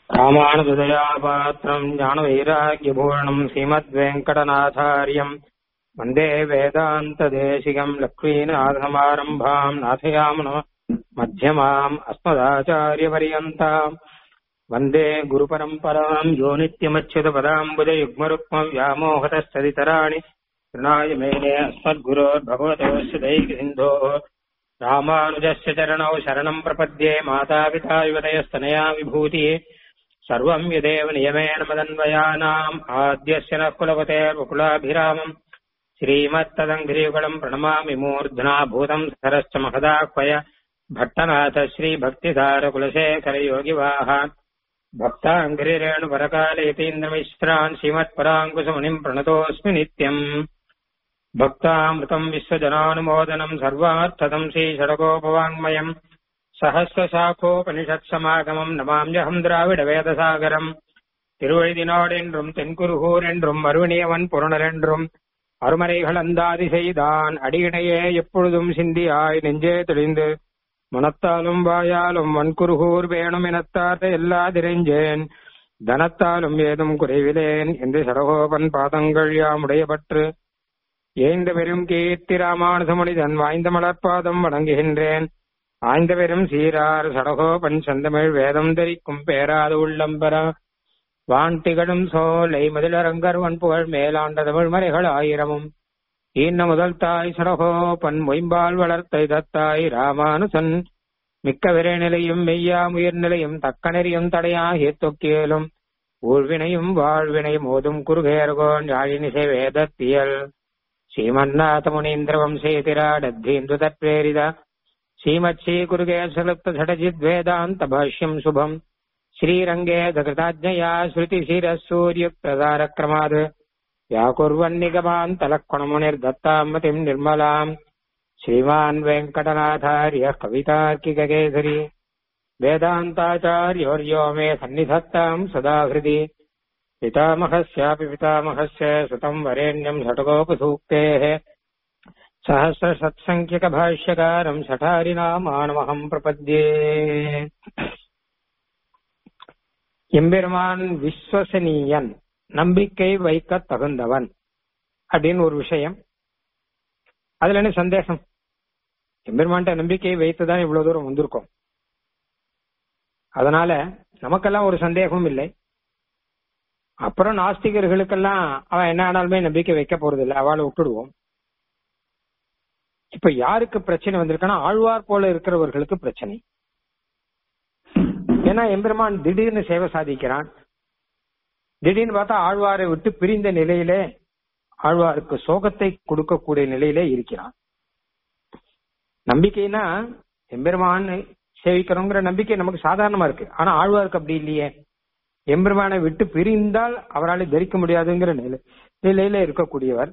ராமானுஜதயாபாத்திரம் ஞானவைராக்கியபூர்ணம் ஸ்ரீமத்வேங்கடநாதாரியம் வந்தே வேதாந்ததேசிகம் லக்ஷ்மீநாதசமாரம்பாம் நாथयामनो மத்தியமாம் அஸ்மதாச்சாரியபரியந்தாம் வந்தே குருபரம்பராம் யோ நித்யமच्युतपदाम्बुजयुग्मरुक्मम् व्यामोहतस्तदितराणि कृणाय मेने अस्मद्गुरोर्भगवतोऽस्य दैकसिन्धोः रामानुजस्य चरणौ शरणम् प्रपद्ये मातापिता युवतयस्तनया विभूतिः सर्वम् यदेव नियमेन मदन्वयानाम् आद्यस्य नः कुलपतेर्वकुलाभिरामम् श्रीमत्तदङ्घ्रियुगलम् प्रणमामि मूर्ध्ना भूतम् सरश्च महदाह्वय भट्टनाथ श्रीभक्तिधारकुलशेखरयोगिवाः भक्ताङ्घ्रिरेणुपरकालयतीन्द्रमिश्रान् श्रीमत्पराङ्कुशमुनिम् प्रणतोऽस्मि नित्यम् भक्तामृतम् विश्वजनानुमोदनम् सर्वार्थदम् श्रीषडकोपवाङ्मयम् சஹசிரசாக்கோபனிஷத்சமாகமம் நமாம்யகம் திராவிட வேதசாகரம் திருவழுதினாடென்றும் தென்குருகூர் என்றும் அருணியவன் புறணரென்றும் அருமறைகள் அந்தாதி செய்தான் அடியினையே எப்பொழுதும் சிந்தியாய் நெஞ்சே தெளிந்து மனத்தாலும் வாயாலும் வன்குருகூர் வேணும் எனத்தார்த்த எல்லா திரைஞ்சேன் தனத்தாலும் ஏதும் குறைவிலேன் என்று சடகோபன் பாதங்கள் யாமுடைய பற்று ஏந்த பெரும் கீர்த்தி ராமானுசமனிதன் வாய்ந்த மலர்பாதம் வணங்குகின்றேன் ஆய்ந்த பெரும் சீரார் சடகோபன் செந்தமிழ் வேதம் தரிக்கும் பேராது உள்ளம்பர வான் திகழும் சோலை மதிலரங்கர் வன்புகழ் மேலாண்ட தமிழ் மறைகள் ஆயிரமும் ஈன்ன முதல் தாய் சடகோபன் மொயம்பால் வளர்த்த இதத்தாய் ராமானுசன் மிக்க விரைநிலையும் மெய்யாம் உயிர்நிலையும் தக்க நெறியும் தடையாகிய தொக்கியலும் ஊழ்வினையும் வாழ்வினையும் ஓதும் குருகேர்கோன் யாழினிசை வேதத்தியல் ஸ்ரீமன்னாத முனீந்திர வம்சேதிராடத்தீந்து தத்வேரித श्रीमच्छी कुरुगेशलप्तषडजिद्वेदान्तभाष्यम् शुभम् श्रीरङ्गे धकृताज्ञया श्रुतिशिरः सूर्युक्तदारक्रमात् व्याकुर्वन्निगमान्तलक्ष्मणमुनिर्दत्ताम् मतिम् निर्मलाम् श्रीमान् वेङ्कटनाथार्यः कवितार्किककेसरी वेदान्ताचार्यवर्यो मे सन्निधत्ताम् सदा हृदि पितामहस्यापि पितामहस्य सुतम् वरेण्यम् षट्कोपसूक्तेः सहस्रसत्सङ्ख्यकभाष्यकारम् சட்டாரிநாமானமகம் பிரபத்யே எம்பெருமான் விஸ்வசனீயன் நம்பிக்கை வைக்க தகுந்தவன் அப்படின்னு ஒரு விஷயம் அதுல என்ன சந்தேகம் எம்பெருமான்ட்ட நம்பிக்கையை வைத்துதான் இவ்வளவு தூரம் வந்திருக்கோம் அதனால நமக்கெல்லாம் ஒரு சந்தேகமும் இல்லை அப்புறம் நாஸ்திகர்களுக்கெல்லாம் அவன் என்ன ஆனாலுமே நம்பிக்கை வைக்க போறது இல்லை அவளை விட்டுடுவோம் இப்ப யாருக்கு பிரச்சனை வந்திருக்குன்னா ஆழ்வார் போல இருக்கிறவர்களுக்கு பிரச்சனை ஏன்னா எம்பெருமான் திடீர்னு சேவை சாதிக்கிறான் திடீர்னு பார்த்தா ஆழ்வாரை விட்டு பிரிந்த நிலையிலே ஆழ்வாருக்கு சோகத்தை கொடுக்கக்கூடிய நிலையிலே இருக்கிறான் நம்பிக்கைனா எம்பெருமான் சேவிக்கிறோங்கிற நம்பிக்கை நமக்கு சாதாரணமா இருக்கு ஆனா ஆழ்வாருக்கு அப்படி இல்லையே எம்பெருமானை விட்டு பிரிந்தால் அவரால் தரிக்க முடியாதுங்கிற நிலை நிலையில இருக்கக்கூடியவர்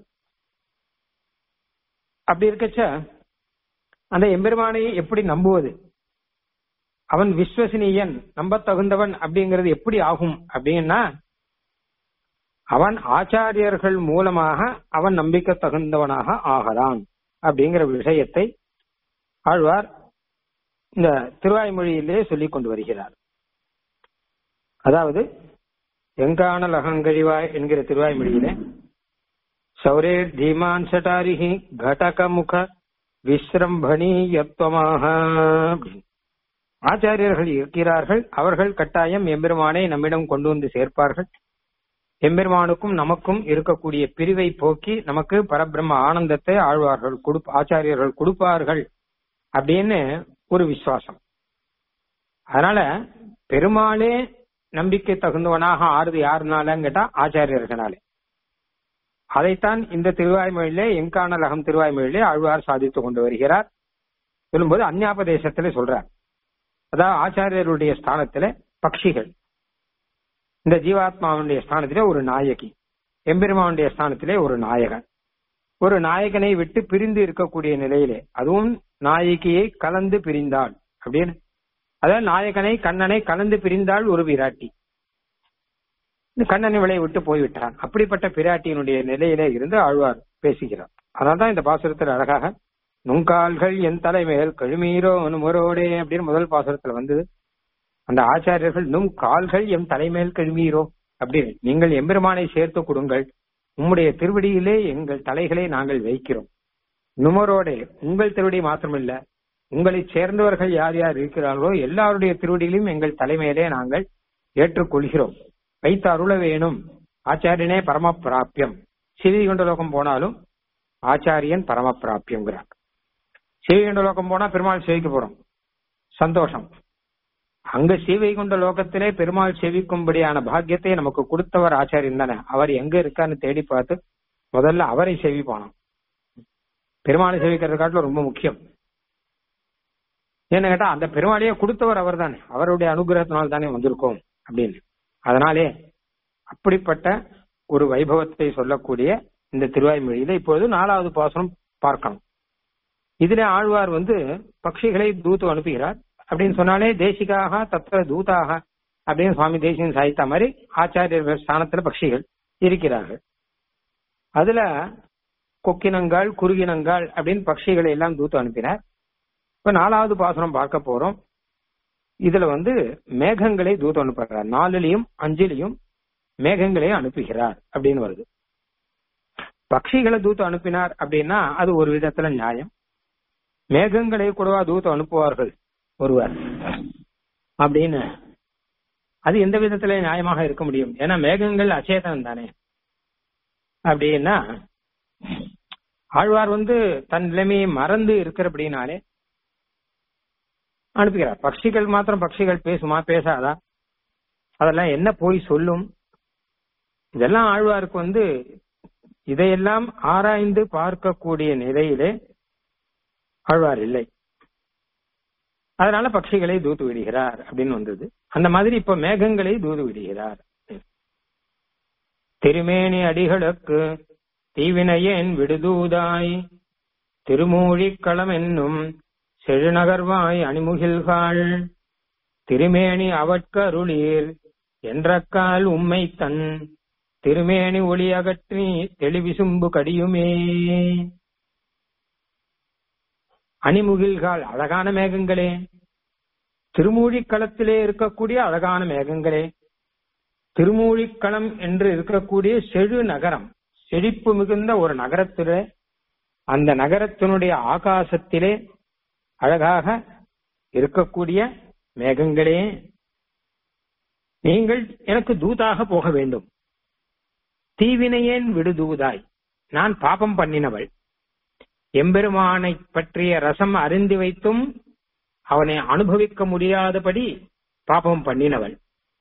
அப்படி இருக்கச்ச அந்த எம்பெருமானை எப்படி நம்புவது அவன் விஸ்வசனீயன் நம்ப தகுந்தவன் அப்படிங்கிறது எப்படி ஆகும் அப்படின்னா அவன் ஆச்சாரியர்கள் மூலமாக அவன் நம்பிக்கை தகுந்தவனாக ஆகலாம் அப்படிங்கிற விஷயத்தை ஆழ்வார் இந்த திருவாய்மொழியிலே சொல்லிக் கொண்டு வருகிறார் அதாவது எங்கானல் அகங்கழிவாய் என்கிற திருவாய்மொழியிலே சௌரேர் தீமான் சட்டாரிஹி கடக முக விஸ்ரம்பணீயத்துவமாக ஆச்சாரியர்கள் இருக்கிறார்கள் அவர்கள் கட்டாயம் எம்பெருமானை நம்மிடம் கொண்டு வந்து சேர்ப்பார்கள் எம்பெருமானுக்கும் நமக்கும் இருக்கக்கூடிய பிரிவை போக்கி நமக்கு பரபிரம்ம ஆனந்தத்தை ஆழ்வார்கள் கொடு ஆச்சாரியர்கள் கொடுப்பார்கள் அப்படின்னு ஒரு விசுவாசம் அதனால பெருமாளே நம்பிக்கை தகுந்தவனாக ஆறுது யாருனாலன்னு கேட்டா ஆச்சாரியர்களாலே அதைத்தான் இந்த திருவாய்மொழியிலே எங்கானல் அகம் திருவாய்மொழியிலே ஆழ்வார் சாதித்துக் கொண்டு வருகிறார் சொல்லும்போது அந்யாபதேசத்திலே சொல்றார் அதாவது ஆச்சாரியருடைய ஸ்தானத்திலே பட்சிகள் இந்த ஜீவாத்மாவுடைய ஸ்தானத்திலே ஒரு நாயகி எம்பெருமானுடைய ஸ்தானத்திலே ஒரு நாயகன் ஒரு நாயகனை விட்டு பிரிந்து இருக்கக்கூடிய நிலையிலே அதுவும் நாயகியை கலந்து பிரிந்தாள் அப்படின்னு அதாவது நாயகனை கண்ணனை கலந்து பிரிந்தாள் ஒரு விராட்டி கண்ணனை விளைய விட்டு போய்விட்டான் அப்படிப்பட்ட பிராட்டியினுடைய நிலையிலே இருந்து ஆழ்வார் பேசுகிறார் அதனால்தான் இந்த பாசுரத்தில் அழகாக நுங்கால்கள் என் தலைமேல் கழுமீரோ நுமரோடே அப்படின்னு முதல் பாசுரத்துல வந்தது அந்த ஆச்சாரியர்கள் இன்னும் கால்கள் எம் தலைமேல் கழுவீரோ அப்படின்னு நீங்கள் எம்பெருமானை சேர்த்து கொடுங்கள் உம்முடைய திருவடியிலே எங்கள் தலைகளை நாங்கள் வைக்கிறோம் நுமரோட உங்கள் திருவடி மாத்திரமில்ல உங்களை சேர்ந்தவர்கள் யார் யார் இருக்கிறார்களோ எல்லாருடைய திருவடியிலும் எங்கள் தலைமையிலே நாங்கள் ஏற்றுக்கொள்கிறோம் வைத்து அருள வேணும் ஆச்சாரியனே பரம பிராப்பியம் சிவகண்ட லோகம் போனாலும் ஆச்சாரியன் பரம பிராப்பியம்ங்கிறார் சிவகண்ட லோகம் போனா பெருமாள் சேவிக்க போறோம் சந்தோஷம் அங்க சீவைகுண்ட லோகத்திலே பெருமாள் சேவிக்கும்படியான பாக்கியத்தை நமக்கு கொடுத்தவர் ஆச்சாரியன் தானே அவர் எங்க இருக்கான்னு தேடி பார்த்து முதல்ல அவரை சேவிப்பானோம் பெருமாளை சேவிக்கிறது காட்டிலும் ரொம்ப முக்கியம் என்ன கேட்டா அந்த பெருமாளையே கொடுத்தவர் அவர் தானே அவருடைய அனுகிரகத்தினால் தானே வந்திருக்கோம் அப்படின்னு அதனாலே அப்படிப்பட்ட ஒரு வைபவத்தை சொல்லக்கூடிய இந்த திருவாய்மொழியில இப்பொழுது நாலாவது பாசனம் பார்க்கணும் இதுல ஆழ்வார் வந்து பட்சிகளை தூத்து அனுப்புகிறார் அப்படின்னு சொன்னாலே தேசிகாக தத்துவ தூதாக அப்படின்னு சுவாமி தேசியம் சாய்த்த மாதிரி ஆச்சாரியர்கள் ஸ்தானத்துல பட்சிகள் இருக்கிறார்கள் அதுல கொக்கினங்கால் குறுகினங்கால் அப்படின்னு பட்சிகளை எல்லாம் தூத்து அனுப்பினார் இப்ப நாலாவது பாசனம் பார்க்க போறோம் இதுல வந்து மேகங்களை தூத்து அனுப்புகிறார் நாலுலயும் அஞ்சுலயும் மேகங்களை அனுப்புகிறார் அப்படின்னு வருது பட்சிகளை தூத்து அனுப்பினார் அப்படின்னா அது ஒரு விதத்துல நியாயம் மேகங்களை கூடவா தூத்து அனுப்புவார்கள் ஒருவர் அப்படின்னு அது எந்த விதத்துல நியாயமாக இருக்க முடியும் ஏன்னா மேகங்கள் அச்சேதனம் தானே அப்படின்னா ஆழ்வார் வந்து தன் நிலைமையை மறந்து இருக்கிறபடினாலே அனுப்புகிறார் பட்சிகள் மாத்திரம் பட்சிகள் பேசுமா பேசாதா அதெல்லாம் என்ன போய் சொல்லும் இதெல்லாம் ஆழ்வாருக்கு வந்து இதையெல்லாம் ஆராய்ந்து பார்க்கக்கூடிய நிலையிலே ஆழ்வார் இல்லை அதனால பட்சிகளை தூத்து விடுகிறார் அப்படின்னு வந்தது அந்த மாதிரி இப்ப மேகங்களை தூது விடுகிறார் திருமேனி அடிகளுக்கு தீவினையேன் விடுதூதாய் திருமூழிக்களம் என்னும் செழுநகர்வாய் அணிமுகில்காள் திருமேனி அவட்கருளீர் என்றக்கால் உம்மை தன் திருமேனி ஒளி அகற்றி தெளிவிசும்பு கடியுமே அணிமுகில்கால் அழகான மேகங்களே திருமூழிக்களத்திலே இருக்கக்கூடிய அழகான மேகங்களே திருமூழிக்களம் என்று இருக்கக்கூடிய செழு நகரம் செழிப்பு மிகுந்த ஒரு நகரத்திலே அந்த நகரத்தினுடைய ஆகாசத்திலே அழகாக இருக்கக்கூடிய மேகங்களே நீங்கள் எனக்கு தூதாக போக வேண்டும் தீவினையேன் விடுதூதாய் நான் பாபம் பண்ணினவள் எம்பெருமானை பற்றிய ரசம் அறிந்து வைத்தும் அவனை அனுபவிக்க முடியாதபடி பாபம் பண்ணினவள்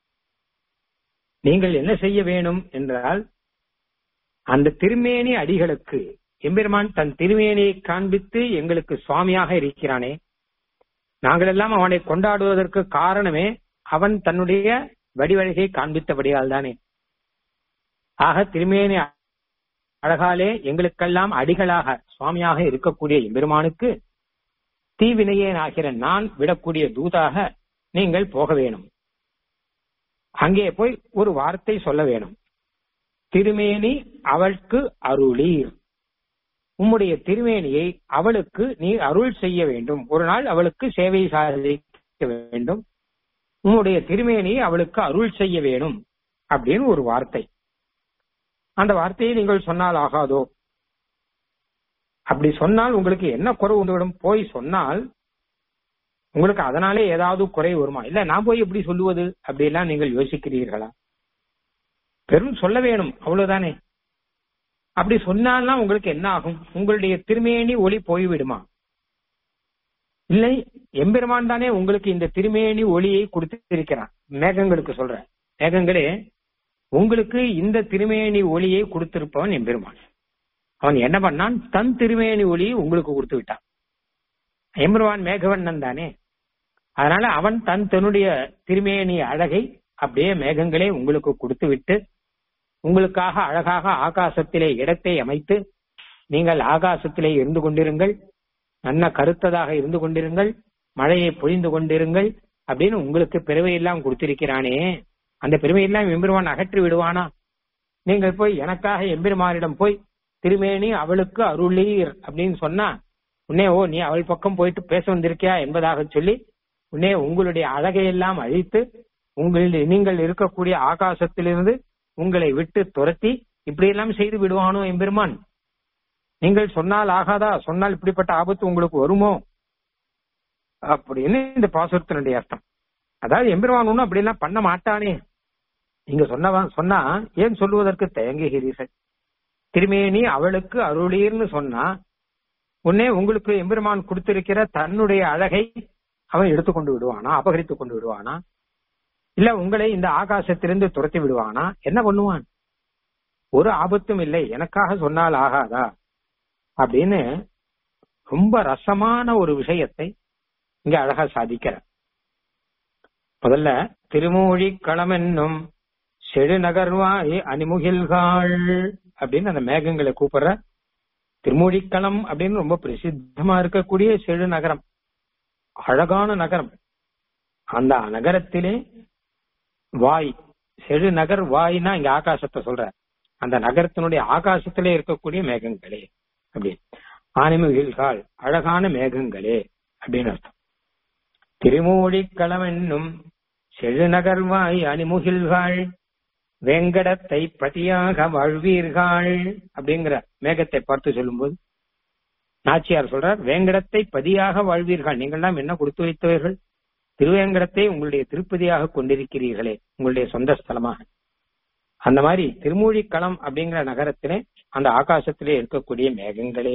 நீங்கள் என்ன செய்ய வேணும் என்றால் அந்த திருமேனி அடிகளுக்கு எம்பெருமான் தன் திருமேனியை காண்பித்து எங்களுக்கு சுவாமியாக இருக்கிறானே நாங்கள் எல்லாம் அவனை கொண்டாடுவதற்கு காரணமே அவன் தன்னுடைய வடிவழகை காண்பித்தபடியால் தானே ஆக திருமேனி அழகாலே எங்களுக்கெல்லாம் அடிகளாக சுவாமியாக இருக்கக்கூடிய எம்பெருமானுக்கு தீவினையேன் ஆகிற நான் விடக்கூடிய தூதாக நீங்கள் போக வேணும் அங்கே போய் ஒரு வார்த்தை சொல்ல வேணும் திருமேனி அவளுக்கு அருளீர் உம்முடைய திருமேனியை அவளுக்கு நீ அருள் செய்ய வேண்டும் ஒரு நாள் அவளுக்கு சேவை சாதிக்க வேண்டும் உம்முடைய திருமேனியை அவளுக்கு அருள் செய்ய வேணும் அப்படின்னு ஒரு வார்த்தை அந்த வார்த்தையை நீங்கள் சொன்னால் ஆகாதோ அப்படி சொன்னால் உங்களுக்கு என்ன குறை வந்துவிடும் போய் சொன்னால் உங்களுக்கு அதனாலே ஏதாவது குறை வருமா இல்ல நான் போய் எப்படி சொல்லுவது அப்படிலாம் நீங்கள் யோசிக்கிறீர்களா பெரும் சொல்ல வேணும் அவ்வளவுதானே அப்படி சொன்னால்தான் உங்களுக்கு என்ன ஆகும் உங்களுடைய திருமேனி ஒளி போய்விடுமா இல்லை எம்பெருமான் தானே உங்களுக்கு இந்த திருமேனி ஒளியை கொடுத்திருக்கிறான் மேகங்களுக்கு சொல்றேன் மேகங்களே உங்களுக்கு இந்த திருமேனி ஒளியை கொடுத்திருப்பவன் எம்பெருமான் அவன் என்ன பண்ணான் தன் திருமேனி ஒளியை உங்களுக்கு கொடுத்து விட்டான் எம்பெருமான் மேகவண்ணன் தானே அதனால அவன் தன் தன்னுடைய திருமேனி அழகை அப்படியே மேகங்களே உங்களுக்கு கொடுத்து விட்டு உங்களுக்காக அழகாக ஆகாசத்திலே இடத்தை அமைத்து நீங்கள் ஆகாசத்திலே இருந்து கொண்டிருங்கள் நல்ல கருத்ததாக இருந்து கொண்டிருங்கள் மழையை பொழிந்து கொண்டிருங்கள் அப்படின்னு உங்களுக்கு பெருமையெல்லாம் கொடுத்திருக்கிறானே அந்த பெருமையெல்லாம் எம்பெருமான் அகற்றி விடுவானா நீங்கள் போய் எனக்காக எம்பெருமானிடம் போய் திருமேனி அவளுக்கு அருளீர் அப்படின்னு சொன்னா உன்னே ஓ நீ அவள் பக்கம் போயிட்டு பேச வந்திருக்கியா என்பதாக சொல்லி உடனே உங்களுடைய அழகையெல்லாம் அழித்து உங்களுடைய நீங்கள் இருக்கக்கூடிய ஆகாசத்திலிருந்து உங்களை விட்டு துரத்தி இப்படி எல்லாம் செய்து விடுவானோ எம்பெருமான் நீங்கள் சொன்னால் ஆகாதா சொன்னால் இப்படிப்பட்ட ஆபத்து உங்களுக்கு வருமோ அப்படின்னு இந்த பாசுரத்தினுடைய அர்த்தம் அதாவது எம்பெருமான் ஒன்றும் அப்படி எல்லாம் பண்ண மாட்டானே நீங்க சொன்னவன் சொன்னா ஏன் சொல்லுவதற்கு தயங்குகிறீர்கள் திருமேனி அவளுக்கு அருளீர்னு சொன்னா உடனே உங்களுக்கு எம்பெருமான் கொடுத்திருக்கிற தன்னுடைய அழகை அவன் எடுத்துக்கொண்டு விடுவானா அபகரித்துக் கொண்டு விடுவானா இல்ல உங்களை இந்த ஆகாசத்திலிருந்து துரத்தி விடுவானா என்ன பண்ணுவான் ஒரு ஆபத்தும் இல்லை எனக்காக சொன்னால் ஆகாதா அப்படின்னு ரொம்ப ரசமான ஒரு விஷயத்தை இங்க அழகா சாதிக்கிற முதல்ல திருமூழி களமென்னும் செழுநகர்வாய் அணிமுகில்காள் அப்படின்னு அந்த மேகங்களை கூப்பிடுற திருமூழிக்களம் அப்படின்னு ரொம்ப பிரசித்தமா இருக்கக்கூடிய செழு நகரம் அழகான நகரம் அந்த நகரத்திலே வாய் செழு நகர் வாய்னா இங்க ஆகாசத்தை சொல்ற அந்த நகரத்தினுடைய ஆகாசத்திலே இருக்கக்கூடிய மேகங்களே அப்படின்னு ஆனிமுகில்கால் அழகான மேகங்களே அப்படின்னு அர்த்தம் திருமூழிக்களம் என்னும் செழுநகர்வாய் அணிமுகில்காள் வேங்கடத்தை பதியாக வாழ்வீர்கள் அப்படிங்கிற மேகத்தை பார்த்து சொல்லும்போது நாச்சியார் சொல்றார் வேங்கடத்தை பதியாக வாழ்வீர்கள் நீங்கள்லாம் என்ன கொடுத்து வைத்தவர்கள் திருவேங்கடத்தை உங்களுடைய திருப்பதியாக கொண்டிருக்கிறீர்களே உங்களுடைய சொந்த ஸ்தலமாக அந்த மாதிரி திருமூழிக்களம் அப்படிங்கிற நகரத்திலே அந்த ஆகாசத்திலே இருக்கக்கூடிய மேகங்களே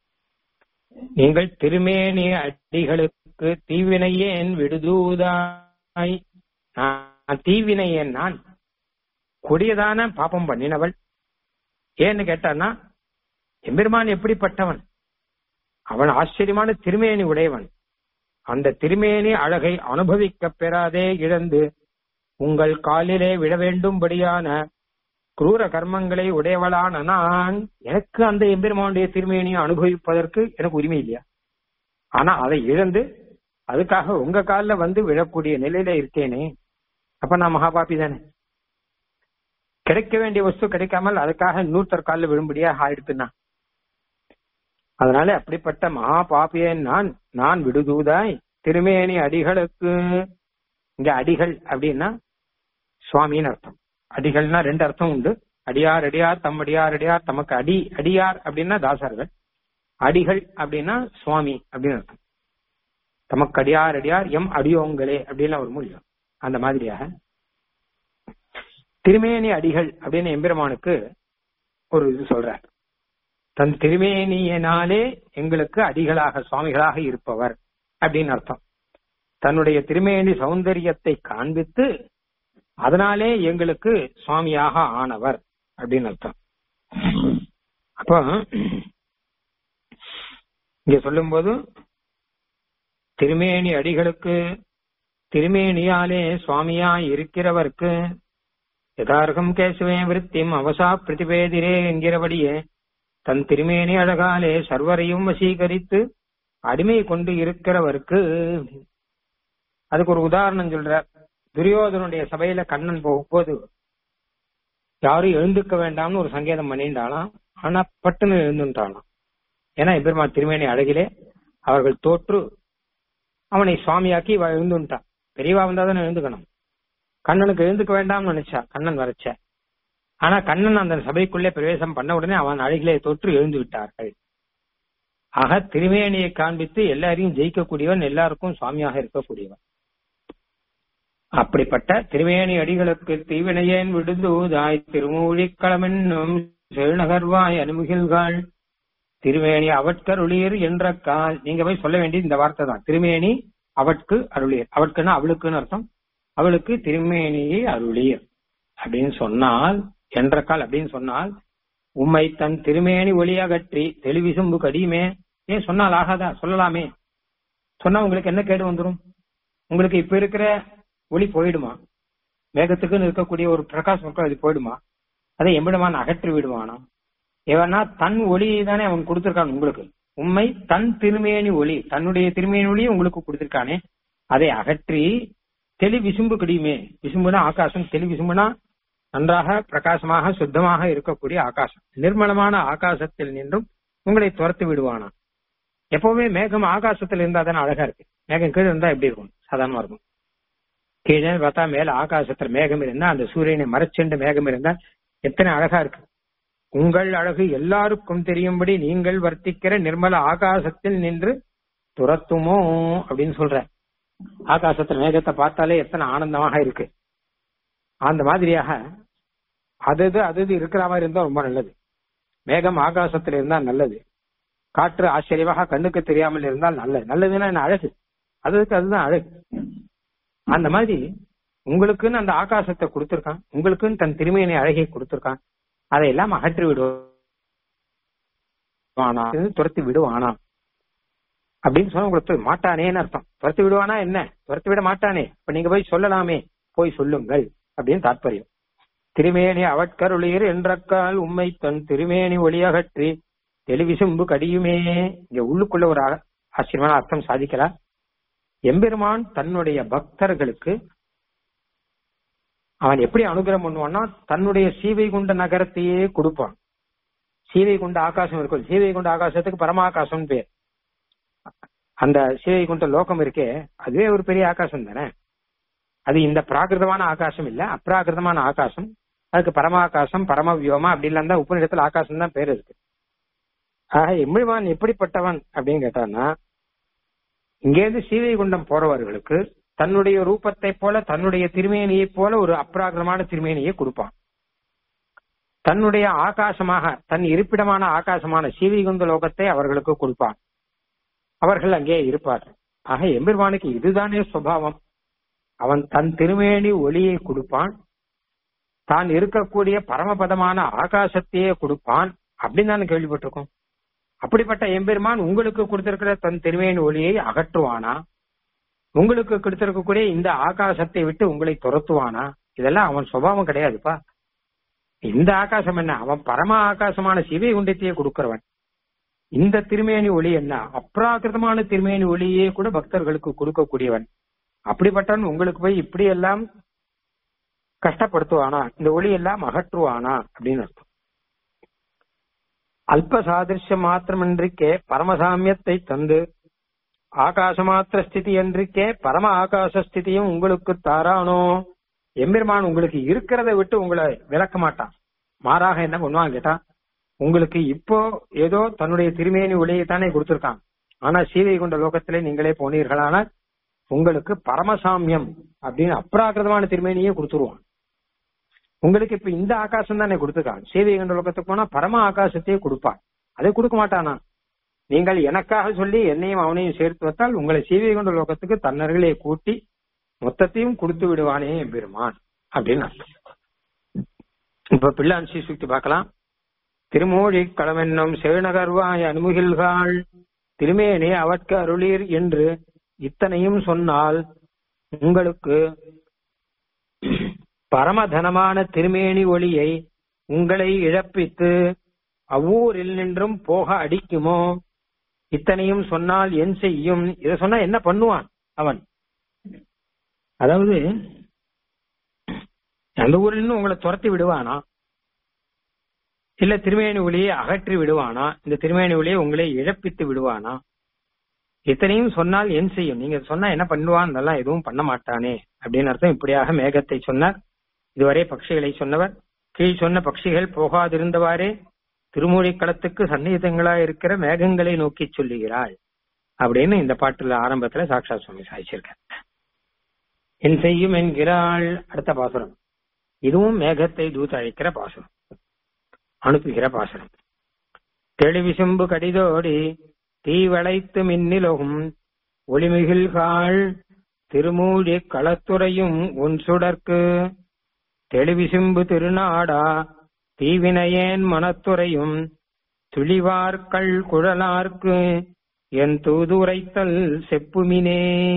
நீங்கள் திருமேனி அடிகளுக்கு தீவினையேன் விடுதூதாய் நான் தீவினையேன் நான் கொடியதான பாப்பம் பண்ணினவள் ஏன்னு கேட்டான்னா எம்பெருமான் எப்படிப்பட்டவன் அவன் ஆச்சரியமான திருமேனி உடையவன் அந்த திருமேனி அழகை அனுபவிக்க பெறாதே இழந்து உங்கள் காலிலே விழ வேண்டும்படியான குரூர கர்மங்களை உடையவளான நான் எனக்கு அந்த எம்பெருமானுடைய திருமேனியை அனுபவிப்பதற்கு எனக்கு உரிமை இல்லையா ஆனா அதை இழந்து அதுக்காக உங்க காலில் வந்து விழக்கூடிய நிலையில இருக்கேனே அப்ப நான் மகாபாபி தானே கிடைக்க வேண்டிய வஸ்து கிடைக்காமல் அதுக்காக இன்னொருத்தர் காலில் விழும்படியாக ஆயிடுத்துனா அதனால அப்படிப்பட்ட மகா பாப்பியன் நான் நான் விடுதூதாய் திருமேனி அடிகளுக்கு இங்க அடிகள் அப்படின்னா சுவாமின்னு அர்த்தம் அடிகள்னா ரெண்டு அர்த்தம் உண்டு அடியார் அடியார் தம் அடியார் அடியார் தமக்கு அடி அடியார் அப்படின்னா தாசர்கள் அடிகள் அப்படின்னா சுவாமி அப்படின்னு அர்த்தம் தமக்கு அடியார் அடியார் எம் அடியோங்களே அப்படின்னு ஒரு மூலியம் அந்த மாதிரியாக திருமேனி அடிகள் அப்படின்னு எம்பெருமானுக்கு ஒரு இது சொல்றார் தன் திருமேனியனாலே எங்களுக்கு அடிகளாக சுவாமிகளாக இருப்பவர் அப்படின்னு அர்த்தம் தன்னுடைய திருமேனி சௌந்தரியத்தை காண்பித்து அதனாலே எங்களுக்கு சுவாமியாக ஆனவர் அப்படின்னு அர்த்தம் அப்போ இங்க சொல்லும்போது திருமேனி அடிகளுக்கு திருமேனியாலே சுவாமியா இருக்கிறவர்க்கு யதார்த்தம் கேசவே விருத்தியும் அவசா பிரதிபேதிரே என்கிறபடியே தன் திருமேனி அழகாலே சர்வரையும் வசீகரித்து அடிமை கொண்டு இருக்கிறவருக்கு அதுக்கு ஒரு உதாரணம் சொல்ற துரியோதனுடைய சபையில கண்ணன் போகும்போது யாரும் எழுந்துக்க வேண்டாம்னு ஒரு சங்கேதம் பண்ணிட்டாலாம் ஆனா பட்டுன்னு எழுந்துட்டாலாம் ஏன்னா எபெருமா திருமேனி அழகிலே அவர்கள் தோற்று அவனை சுவாமியாக்கி எழுந்துட்டான் பெரியவா வந்தா தானே எழுந்துக்கணும் கண்ணனுக்கு எழுந்துக்க வேண்டாம்னு நினைச்சா கண்ணன் வரைச்ச ஆனா கண்ணன் அந்த சபைக்குள்ளே பிரவேசம் பண்ண உடனே அவன் அழகிலே தோற்று எழுந்து விட்டார்கள் ஆக திருமேனியை காண்பித்து எல்லாரையும் ஜெயிக்கக்கூடியவன் எல்லாருக்கும் சுவாமியாக இருக்கக்கூடியவன் அப்படிப்பட்ட திருமேனி அடிகளுக்கு தீவினையேன் விடுந்தூதாய் திருமூழிக்களமென்னும் செழுநகர்வாய் அனுமுகில்கள் திருமேனி அவட்கருளீர் என்ற கால் நீங்க போய் சொல்ல வேண்டியது இந்த வார்த்தை தான் திருமேனி அவட்கு அருளீர் அவட்குன்னா அவளுக்குன்னு அர்த்தம் அவளுக்கு திருமேனியை அருளீர் அப்படின்னு சொன்னால் என்ற கால் அப்படின்னு சொன்னால் உம்மை தன் திருமேனி ஒளி அகற்றி தெளிவிசும்பு கடியுமே ஏன் சொன்னால் ஆகாதா சொல்லலாமே சொன்னா உங்களுக்கு என்ன கேடு வந்துடும் உங்களுக்கு இப்ப இருக்கிற ஒளி போயிடுமா மேகத்துக்குன்னு இருக்கக்கூடிய ஒரு பிரகாசம் இருக்கும் அது போயிடுமா அதை எம்பிடமான அகற்றி விடுவானா ஏவனா தன் ஒளியை தானே அவன் கொடுத்திருக்கான் உங்களுக்கு உண்மை தன் திருமேனி ஒளி தன்னுடைய திருமேனி ஒளி உங்களுக்கு கொடுத்திருக்கானே அதை அகற்றி தெளி விசும்பு கடியுமே விசும்புனா ஆகாசம் தெளி விசும்புனா நன்றாக பிரகாசமாக சுத்தமாக இருக்கக்கூடிய ஆகாசம் நிர்மலமான ஆகாசத்தில் நின்றும் உங்களை துரத்து விடுவானா எப்பவுமே மேகம் ஆகாசத்தில் இருந்தா தானே அழகா இருக்கு மேகம் கீழே இருந்தா எப்படி இருக்கும் சாதாரணமா இருக்கும் கீழே பார்த்தா மேல ஆகாசத்துல மேகம் இருந்தா அந்த சூரியனை மறைச்சுண்டு மேகம் இருந்தா எத்தனை அழகா இருக்கு உங்கள் அழகு எல்லாருக்கும் தெரியும்படி நீங்கள் வர்த்திக்கிற நிர்மல ஆகாசத்தில் நின்று துரத்துமோ அப்படின்னு சொல்ற ஆகாசத்துல மேகத்தை பார்த்தாலே எத்தனை ஆனந்தமாக இருக்கு அந்த மாதிரியாக அது அது அது இது இருக்கிற மாதிரி இருந்தா ரொம்ப நல்லது மேகம் ஆகாசத்துல இருந்தா நல்லது காற்று ஆச்சரியமாக கண்ணுக்கு தெரியாமல் இருந்தால் நல்லது நல்லதுன்னா என்ன அழகு அதுக்கு அதுதான் அழகு அந்த மாதிரி உங்களுக்குன்னு அந்த ஆகாசத்தை கொடுத்திருக்கான் உங்களுக்குன்னு தன் திருமையினை அழகை கொடுத்திருக்கான் அதையெல்லாம் அகற்றி விடுவானா துரத்தி விடுவானா அப்படின்னு சொன்னா உங்களுக்கு மாட்டானேன்னு அர்த்தம் துரத்தி விடுவானா என்ன துரத்தி விட மாட்டானே இப்ப நீங்க போய் சொல்லலாமே போய் சொல்லுங்கள் அப்படின்னு தாற்பயம் திருமேனி அவட்கருளீர் என்றக்கால் உம்மை தன் திருமேனி ஒளியகற்றி தெளிவிசும்பு கடியுமே இங்க உள்ளுக்குள்ள ஒரு ஆ- ஆச்சரியமான அர்த்தம் சாதிக்கிறார் எம்பெருமான் தன்னுடைய பக்தர்களுக்கு அவன் எப்படி அனுகிரகம் பண்ணுவான்னா தன்னுடைய சீவைகுண்ட நகரத்தையே கொடுப்பான் சீவைகுண்ட ஆகாசம் இருக்கும் சீவைகுண்ட ஆகாசத்துக்கு பரமாகாசம் பேர் அந்த சீவைகுண்ட லோகம் இருக்கே அதுவே ஒரு பெரிய ஆகாசம் தானே அது இந்த பிராகிருதமான ஆகாசம் இல்ல அப்ராகிருதமான ஆகாசம் அதுக்கு பரமாகாசம் பரம வியோமா அப்படிலாம் தான் உபநிடத்துல ஆகாசம் தான் பேர் இருக்கு ஆக எம்பெருமான் எப்படிப்பட்டவன் அப்படின்னு கேட்டான்னா இங்கேருந்து சீவைகுண்டம் போறவர்களுக்கு தன்னுடைய ரூபத்தை போல தன்னுடைய திருமேனியை போல ஒரு அப்ராகிரமான திருமேனியை கொடுப்பான் தன்னுடைய ஆகாசமாக தன் இருப்பிடமான ஆகாசமான சீவைகுந்த லோகத்தை அவர்களுக்கு கொடுப்பான் அவர்கள் அங்கே இருப்பார்கள் ஆக எம்பெருமானுக்கு இதுதானே சுபாவம் அவன் தன் திருமேனி ஒளியை கொடுப்பான் தான் இருக்கக்கூடிய பரமபதமான ஆகாசத்தையே கொடுப்பான் அப்படின்னு தான் கேள்விப்பட்டிருக்கோம் அப்படிப்பட்ட எம்பெருமான் உங்களுக்கு கொடுத்திருக்கிற தன் திருமேனி ஒளியை அகற்றுவானா உங்களுக்கு கொடுத்திருக்கக்கூடிய இந்த ஆகாசத்தை விட்டு உங்களை துரத்துவானா இதெல்லாம் அவன் சுபாவம் கிடையாதுப்பா இந்த ஆகாசம் என்ன அவன் பரம ஆகாசமான சிவை குண்டத்தையே கொடுக்கிறவன் இந்த திருமேனி ஒளி என்ன அப்ராகிருதமான திருமேனி ஒளியே கூட பக்தர்களுக்கு கொடுக்கக்கூடியவன் அப்படிப்பட்டவன் உங்களுக்கு போய் இப்படி எல்லாம் கஷ்டப்படுத்துவானா இந்த ஒளி எல்லாம் அகற்றுவானா அப்படின்னு அர்த்தம் அல்ப சாதிருஷ்யம் மாத்திரமின்றிக்கே பரமசாமியத்தை தந்து ஆகாச மாத்திர ஸ்திதி என்றிக்கே பரம ஆகாச ஸ்திதியும் உங்களுக்கு தாரானோ எம்பெருமான் உங்களுக்கு இருக்கிறத விட்டு உங்களை விளக்க மாட்டான் மாறாக என்ன பண்ணுவான் கேட்டா உங்களுக்கு இப்போ ஏதோ தன்னுடைய திருமேனி ஒளியை தானே கொடுத்திருக்கான் ஆனா சீதை கொண்ட லோகத்திலே நீங்களே போனீர்களானால் உங்களுக்கு பரமசாமியம் அப்படின்னு அப்ராகிருதமான திருமேனியே கொடுத்துருவான் உங்களுக்கு இப்ப இந்த ஆகாசம் தானே கொடுத்துருக்கான் சீதை கொண்ட லோகத்துக்கு போனா பரம ஆகாசத்தையே கொடுப்பான் அதை கொடுக்க மாட்டானா நீங்கள் எனக்காக சொல்லி என்னையும் அவனையும் சேர்த்து வைத்தால் உங்களை சீவை கொண்ட லோகத்துக்கு தன்னர்களே கூட்டி மொத்தத்தையும் கொடுத்து விடுவானே பெருமான் அப்படின்னு அர்த்தம் இப்ப பிள்ளான் சுக்தி பார்க்கலாம் திருமூழி களமென்னும் செழுநகர்வாய் அனுமுகில்காள் திருமேனி அவட்கு அருளீர் என்று இத்தனையும் சொன்னால் உங்களுக்கு பரமதனமான திருமேனி ஒளியை உங்களை இழப்பித்து அவ்வூரில் நின்றும் போக அடிக்குமோ இத்தனையும் சொன்னால் என் செய்யும் இத சொன்னா என்ன பண்ணுவான் அவன் அதாவது அந்த ஊரில் இருந்து உங்களை துரத்தி விடுவானா இல்ல திருமேனி ஒளியை அகற்றி விடுவானா இந்த திருமேனி ஒளியை உங்களை இழப்பித்து விடுவானா இத்தனையும் சொன்னால் என் செய்யும் நீங்க சொன்னா என்ன பண்ணுவான் அதெல்லாம் எதுவும் பண்ண மாட்டானே அப்படின்னு அர்த்தம் இப்படியாக மேகத்தை சொன்னார் இதுவரை பட்சிகளை சொன்னவர் கீழ் சொன்ன பட்சிகள் போகாதிருந்தவாறே திருமூழி களத்துக்கு சந்நிகிதங்களா இருக்கிற மேகங்களை நோக்கி சொல்லுகிறாள் அப்படின்னு இந்த பாட்டுல ஆரம்பத்துல சாக்ஷா சுவாமி சாதிச்சிருக்க என் செய்யும் என்கிறாள் அடுத்த பாசுரம் இதுவும் மேகத்தை தூத்து அழைக்கிற பாசுரம் அனுப்புகிற பாசுரம் தெளிவிசும்பு கடிதோடி தீவளைத்து மின்னிலகும் ஒளிமிகில்காள் திருமூழி களத்துறையும் உன் சுடர்க்கு தெளிவிசும்பு திருநாடா தீவினையேன் மனத்துறையும் துளிவார்கள் குழலார்க்கு என் தூதுரைத்தல் செப்புமினே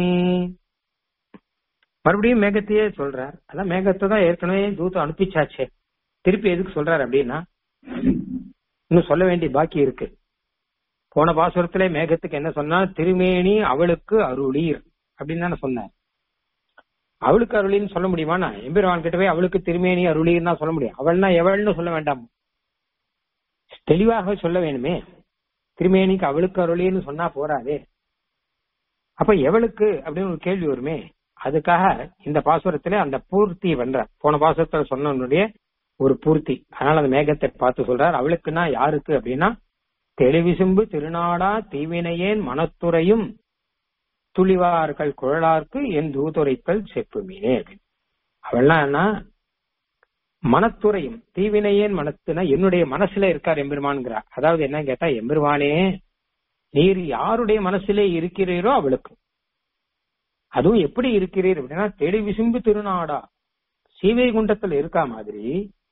மறுபடியும் மேகத்தையே சொல்றார் அதான் மேகத்தை தான் ஏற்கனவே தூத்து அனுப்பிச்சாச்சே திருப்பி எதுக்கு சொல்றாரு அப்படின்னா இன்னும் சொல்ல வேண்டிய பாக்கி இருக்கு போன பாசுரத்திலே மேகத்துக்கு என்ன சொன்னா திருமேனி அவளுக்கு அருளீர் அப்படின்னு தானே சொன்னார் அவளுக்கு அருளின்னு சொல்ல முடியுமாண்ணா எம்பெருமான் கிட்ட போய் அவளுக்கு திருமேனி அருளின்னு தான் சொல்ல முடியும் அவள்னா எவள்னு சொல்ல வேண்டாம் தெளிவாக சொல்ல வேணுமே திருமேனிக்கு அவளுக்கு அருளின்னு சொன்னா போறாதே அப்ப எவளுக்கு அப்படின்னு ஒரு கேள்வி வருமே அதுக்காக இந்த பாசுரத்திலே அந்த பூர்த்தி பண்ற போன பாசுரத்துல சொன்னனுடைய ஒரு பூர்த்தி அதனால அந்த மேகத்தை பார்த்து சொல்றார் அவளுக்குன்னா யாருக்கு அப்படின்னா தெளிவிசும்பு திருநாடா தீவினையேன் மனத்துறையும் துளிவார்கள் குழலார்க்கு என் தூதுரைத்தல் செப்புமீனே அப்படின்னு அவள்லாம் என்ன மனத்துறையும் தீவினையேன் மனத்துனா என்னுடைய மனசுல இருக்கார் எம்பெருமான்கிறார் அதாவது என்ன கேட்டா எம்பெருமானே நீர் யாருடைய மனசிலே இருக்கிறீரோ அவளுக்கு அதுவும் எப்படி இருக்கிறீர் அப்படின்னா தெளி விசும்பு திருநாடா சீவைகுண்டத்துல இருக்கா மாதிரி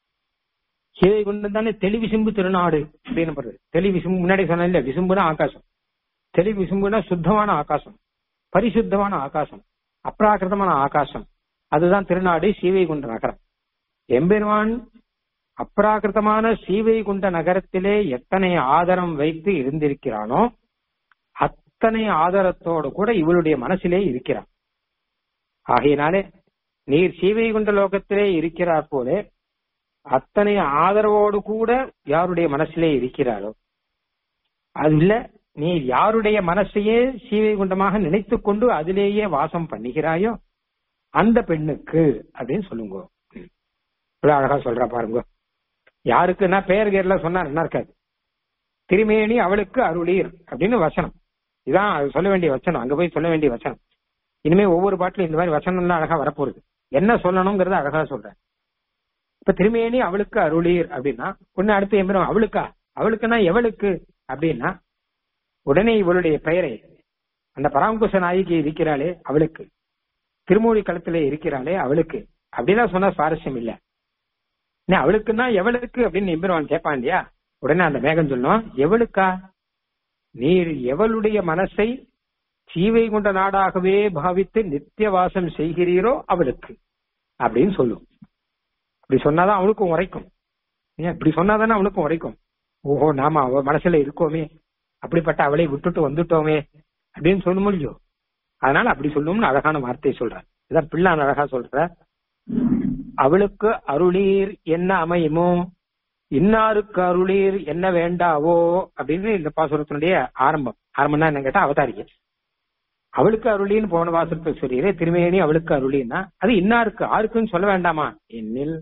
சீவைகுண்டம் தானே தெளி விசும்பு திருநாடு அப்படின்னு படுறது தெளி விசும்பு முன்னாடி சொன்ன இல்ல விசும்புனா ஆகாசம் தெளி விசும்புனா சுத்தமான ஆகாசம் பரிசுத்தமான ஆகாசம் அப்ராகிருதமான ஆகாசம் அதுதான் திருநாடு சீவைகுண்ட நகரம் எம்பெருமான் அப்ராகிருதமான சீவைகுண்ட நகரத்திலே எத்தனை ஆதரம் வைத்து இருந்திருக்கிறானோ அத்தனை ஆதரத்தோடு கூட இவளுடைய மனசிலே இருக்கிறான் ஆகையினாலே நீர் சீவைகுண்ட லோகத்திலே இருக்கிறார் போலே அத்தனை ஆதரவோடு கூட யாருடைய மனசிலே இருக்கிறாரோ அது இல்ல நீ யாருடைய மனசையே சீவைகுண்டமாக நினைத்துக் கொண்டு அதிலேயே வாசம் பண்ணுகிறாயோ அந்த பெண்ணுக்கு அப்படின்னு சொல்லுங்க இவ்வளவு அழகா சொல்றா பாருங்க யாருக்குன்னா பெயர் கேர்ல சொன்னா என்ன இருக்காது திருமேனி அவளுக்கு அருளீர் அப்படின்னு வசனம் இதான் அது சொல்ல வேண்டிய வச்சனம் அங்க போய் சொல்ல வேண்டிய வச்சனம் இனிமே ஒவ்வொரு பாட்டிலும் இந்த மாதிரி வசனம்லாம் அழகா வரப்போகுது என்ன சொல்லணுங்கிறத அழகா சொல்றேன் இப்ப திருமேனி அவளுக்கு அருளீர் அப்படின்னா ஒண்ணு அடுத்து எம்பிரும் அவளுக்கா அவளுக்குன்னா எவளுக்கு அப்படின்னா உடனே இவளுடைய பெயரை அந்த பராங்குச நாயகி இருக்கிறாளே அவளுக்கு திருமூலி களத்திலே இருக்கிறாளே அவளுக்கு அப்படிலாம் சொன்னா சுவாரஸ்யம் இல்ல அவளுக்குன்னா எவளுக்கு அப்படின்னு எம்பெருமான் கேட்பான் இல்லையா உடனே அந்த மேகம் சொல்லும் எவளுக்கா நீர் எவளுடைய மனசை சீவை கொண்ட நாடாகவே பாவித்து நித்திய வாசம் செய்கிறீரோ அவளுக்கு அப்படின்னு சொல்லும் இப்படி சொன்னாதான் அவளுக்கும் உரைக்கும் ஏன் இப்படி சொன்னாதானே அவளுக்கும் உரைக்கும் ஓஹோ நாம அவ மனசுல இருக்கோமே அப்படிப்பட்ட அவளை விட்டுட்டு வந்துட்டோமே அப்படின்னு சொல்ல முடியும் அதனால அப்படி சொல்லும்னு அழகான வார்த்தை சொல்றார் இதான் பிள்ளான் அழகா சொல்ற அவளுக்கு அருளீர் என்ன அமையுமோ இன்னாருக்கு அருளீர் என்ன வேண்டாவோ அப்படின்னு இந்த பாசுரத்தினுடைய ஆரம்பம் ஆரம்பம்னா என்ன கேட்டா அவதாரிகை அவளுக்கு அருளின்னு போன வாசத்தை சொல்லிடுறே திருமேனி அவளுக்கு அருளின்னா அது இன்னாருக்கு ஆருக்குன்னு சொல்ல வேண்டாமா என்னில்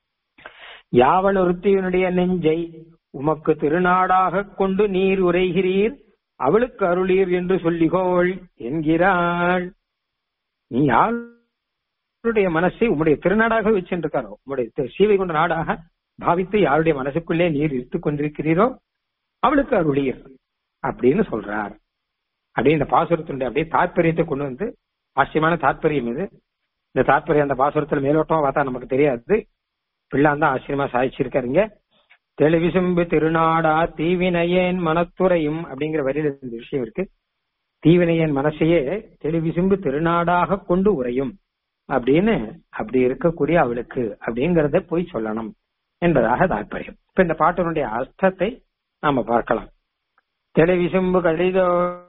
யாவல் ஒருத்தியனுடைய நெஞ்சை உமக்கு திருநாடாக கொண்டு நீர் உரைகிறீர் அவளுக்கு அருளீர் என்று சொல்லிகோள் என்கிறாள் நீ யாருடைய மனசை உம்முடைய திருநாடாக வச்சுருக்காரோ உம்முடைய சீவை கொண்ட நாடாக பாவித்து யாருடைய மனசுக்குள்ளே நீர் இருத்துக் கொண்டிருக்கிறீரோ அவளுக்கு அருளீர் அப்படின்னு சொல்றார் அப்படியே இந்த பாசுரத்தினுடைய அப்படியே தாற்பயத்தை கொண்டு வந்து ஆச்சரியமான தாற்பயம் இது இந்த தாற்பயம் அந்த பாசுரத்துல மேலோட்டமா பார்த்தா நமக்கு தெரியாது பிள்ளான் தான் ஆச்சரியமா சாதிச்சிருக்காருங்க தெளிவிசும்பு திருநாடா தீவினையேன் மனத்துறையும் அப்படிங்கிற வரியில இந்த விஷயம் இருக்கு தீவினையன் மனசையே தெளிவிசும்பு திருநாடாக கொண்டு உரையும் அப்படின்னு அப்படி இருக்கக்கூடிய அவளுக்கு அப்படிங்கறத போய் சொல்லணும் என்பதாக தாற்பயம் இப்ப இந்த பாட்டினுடைய அர்த்தத்தை நாம பார்க்கலாம் தெளிவிசும்பு கடிதோ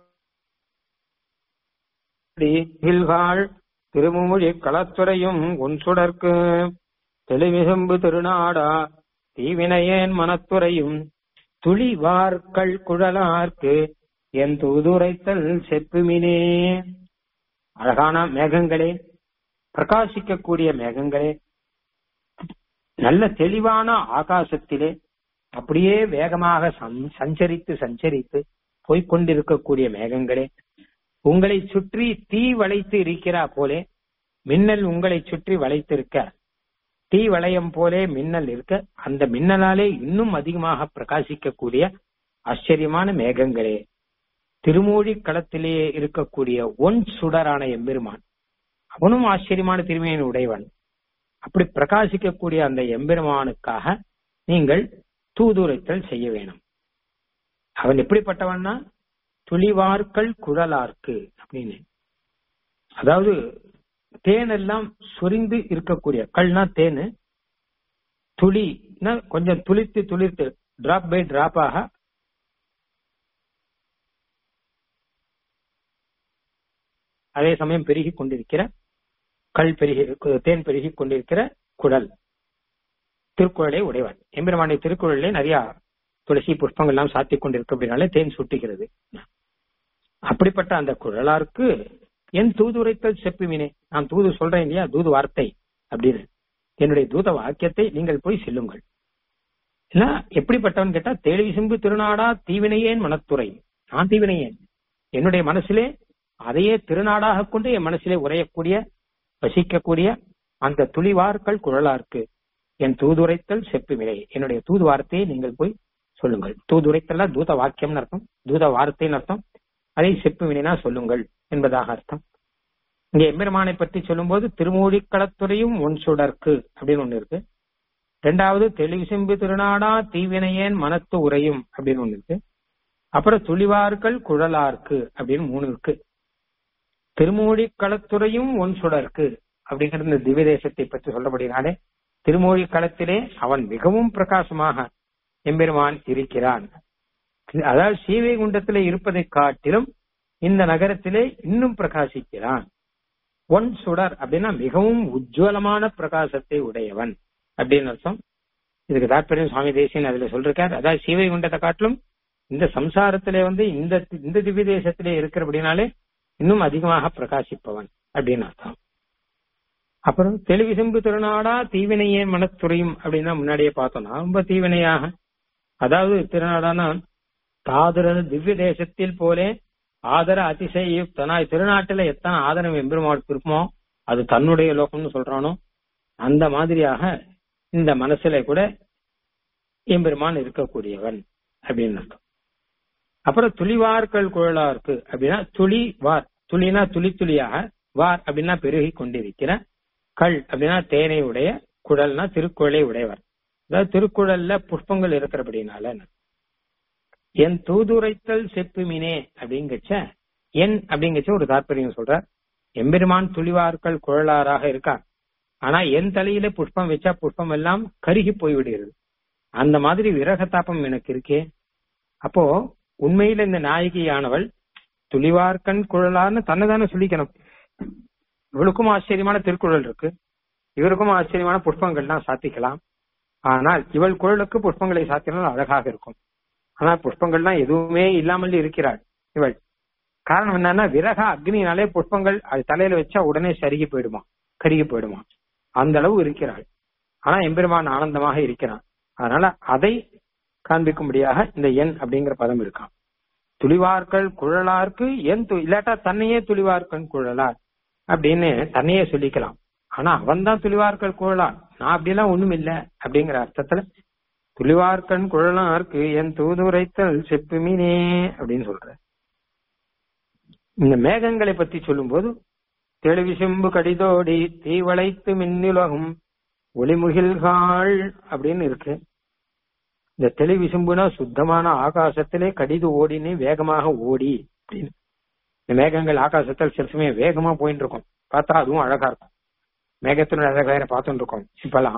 திருமுமொழி களத்துறையும் உன் சுடற்கு தெளிவிசும்பு திருநாடா தீவினையேன் மனத்துறையும் துளிவார்கள் குழலார்க்கு என் தூதுரைத்தல் செப்புமினே அழகான மேகங்களே பிரகாசிக்கக்கூடிய மேகங்களே நல்ல தெளிவான ஆகாசத்திலே அப்படியே வேகமாக சஞ்சரித்து சஞ்சரித்து போய்கொண்டிருக்கக்கூடிய மேகங்களே உங்களை சுற்றி தீ வளைத்து இருக்கிறா போலே மின்னல் உங்களை சுற்றி வளைத்திருக்க தீ வளையம் போலே மின்னல் இருக்க அந்த மின்னலாலே இன்னும் அதிகமாக பிரகாசிக்கக்கூடிய ஆச்சரியமான மேகங்களே திருமூழி களத்திலே இருக்கக்கூடிய ஒன் சுடரான எம்பெருமான் அவனும் ஆச்சரியமான திருமையின் உடையவன் அப்படி பிரகாசிக்கக்கூடிய அந்த எம்பெருமானுக்காக நீங்கள் தூதுரைத்தல் செய்ய வேணும் அவன் எப்படிப்பட்டவன்னா துளிவார்க்கள் குழலார்க்கு அப்படின்னு அதாவது தேன் எல்லாம் சொரிந்து இருக்கக்கூடிய கல்னா தேனு துளினா கொஞ்சம் துளித்து துளிர்த்து டிராப் பை டிராப்பாக அதே சமயம் பெருகி கொண்டிருக்கிற கல் பெருகி தேன் பெருகி கொண்டிருக்கிற குடல் திருக்குறளை உடையவன் எம்பெருமானை திருக்குறளிலே நிறைய துளசி புஷ்பங்கள் எல்லாம் சாத்தி கொண்டிருக்கு அப்படின்னாலே தேன் சுட்டுகிறது அப்படிப்பட்ட அந்த குழலாருக்கு என் தூதுரைத்தல் செப்புவினே நான் தூது சொல்றேன் இல்லையா தூது வார்த்தை அப்படின்னு என்னுடைய தூத வாக்கியத்தை நீங்கள் போய் செல்லுங்கள் என்ன எப்படிப்பட்டவன் கேட்டா தேடி சிம்பு திருநாடா தீவினையேன் மனத்துறை நான் தீவினையேன் என்னுடைய மனசிலே அதையே திருநாடாக கொண்டு என் மனசிலே உரையக்கூடிய வசிக்கக்கூடிய அந்த துளிவார்கள் குழலார்க்கு என் தூதுரைத்தல் செப்புவினை என்னுடைய தூது வார்த்தையை நீங்கள் போய் சொல்லுங்கள் தூதுரைத்தல்ல தூத வாக்கியம்னு அர்த்தம் தூத வார்த்தைன்னு அர்த்தம் அதை செப்பு வினைனா சொல்லுங்கள் என்பதாக அர்த்தம் இங்க எம்பெருமானை பற்றி சொல்லும்போது திருமூழிக்களத்துறையும் ஒன் சுடர்க்கு அப்படின்னு ஒண்ணு இருக்கு ரெண்டாவது தெளிவு செம்பு திருநாடா தீவினையேன் மனத்து உரையும் அப்படின்னு ஒண்ணு இருக்கு அப்புறம் துளிவார்கள் குழலார்க்கு அப்படின்னு மூணு இருக்கு திருமூழிக்களத்துறையும் ஒன் சுடர்க்கு அப்படிங்கிற இந்த திவ்ய தேசத்தை பற்றி சொல்லப்படுகிறானே திருமூழி களத்திலே அவன் மிகவும் பிரகாசமாக எம்பெருமான் இருக்கிறான் அதாவது சீவைகுண்டத்திலே இருப்பதை காட்டிலும் இந்த நகரத்திலே இன்னும் பிரகாசிக்கிறான் ஒன் சுடர் அப்படின்னா மிகவும் உஜ்வலமான பிரகாசத்தை உடையவன் அப்படின்னு அர்த்தம் இதுக்கு தாற்பயம் சுவாமி தேசியன் அதுல சொல்றார் அதாவது சீவைகுண்டத்தை காட்டிலும் இந்த சம்சாரத்திலே வந்து இந்த இந்த திவ்ய தேசத்திலே இருக்கிறபடினாலே இன்னும் அதிகமாக பிரகாசிப்பவன் அப்படின்னு அர்த்தம் அப்புறம் தெளிவு செம்பு திருநாடா தீவினையே மனத்துறையும் அப்படின்னா முன்னாடியே பார்த்தோம்னா ரொம்ப தீவினையாக அதாவது திருநாடானா தாதுர திவ்ய தேசத்தில் போலே ஆதர அதிசயுக்தனாய் திருநாட்டில எத்தனை ஆதரம் எம்பெருமாளுக்கு இருக்குமோ அது தன்னுடைய லோகம்னு சொல்றானோ அந்த மாதிரியாக இந்த மனசுல கூட எம்பெருமான் இருக்கக்கூடியவன் அப்படின்னு அர்த்தம் அப்புறம் துளிவார்கள் குழலார்க்கு அப்படின்னா துளி வார் துளினா துளி துளியாக வார் அப்படின்னா பெருகி கொண்டிருக்கிற கள் அப்படின்னா தேனை உடைய குழல்னா திருக்குழலை உடையவர் அதாவது திருக்குழல்ல புஷ்பங்கள் இருக்கிறபடினால என் தூதுரைத்தல் செப்புமினே அப்படிங்கச்ச என் அப்படிங்கச்ச ஒரு தாற்பயம் சொல்ற எம்பெருமான் துளிவார்கள் குழலாராக இருக்கார் ஆனா என் தலையில புஷ்பம் வச்சா புஷ்பம் எல்லாம் கருகி போய்விடுகிறது அந்த மாதிரி விரகத்தாப்பம் எனக்கு இருக்கே அப்போ உண்மையில இந்த நாயகியானவள் துளிவார்கண் குழலார்னு தன்னை தானே சொல்லிக்கணும் இவளுக்கும் ஆச்சரியமான திருக்குறள் இருக்கு இவருக்கும் ஆச்சரியமான புஷ்பங்கள்லாம் சாத்திக்கலாம் ஆனால் இவள் குழலுக்கு புஷ்பங்களை சாத்தினால் அழகாக இருக்கும் ஆனால் புஷ்பங்கள்லாம் எதுவுமே இல்லாமல் இருக்கிறாள் இவள் காரணம் என்னன்னா விரக அக்னினாலே புஷ்பங்கள் அது தலையில வச்சா உடனே சருகி போயிடுமா கருகி போயிடுமா அந்த அளவு இருக்கிறாள் ஆனா எம்பெருமான் ஆனந்தமாக இருக்கிறான் அதனால அதை காண்பிக்கும்படியாக இந்த எண் அப்படிங்கிற பதம் இருக்கான் துளிவார்கள் குழலார்க்கு என் இல்லாட்டா தன்னையே துளிவார்க்கன் குழலார் அப்படின்னு தன்னையே சொல்லிக்கலாம் ஆனா அவன் தான் துளிவார்கள் குழலார் நான் அப்படிலாம் ஒண்ணும் இல்ல அப்படிங்கிற அர்த்தத்துல துளிவார்கண் குழலார்க்கு என் தூதுரைத்தல் செப்புமினே அப்படின்னு சொல்ற இந்த மேகங்களை பத்தி சொல்லும்போது தெளிவி செம்பு கடிதோடி தீவளைத்து மின்னுலகும் ஒளிமுகில்காள் அப்படின்னு இருக்கு இந்த தெளிவி செம்புனா சுத்தமான ஆகாசத்திலே கடிது ஓடினு வேகமாக ஓடி அப்படின்னு இந்த மேகங்கள் ஆகாசத்தில் சில சமயம் வேகமா போயிட்டு இருக்கும் பார்த்தா அதுவும் அழகா இருக்கும் மேகத்தினுடைய அழகாயிர பார்த்துட்டு இருக்கோம் இப்பெல்லாம்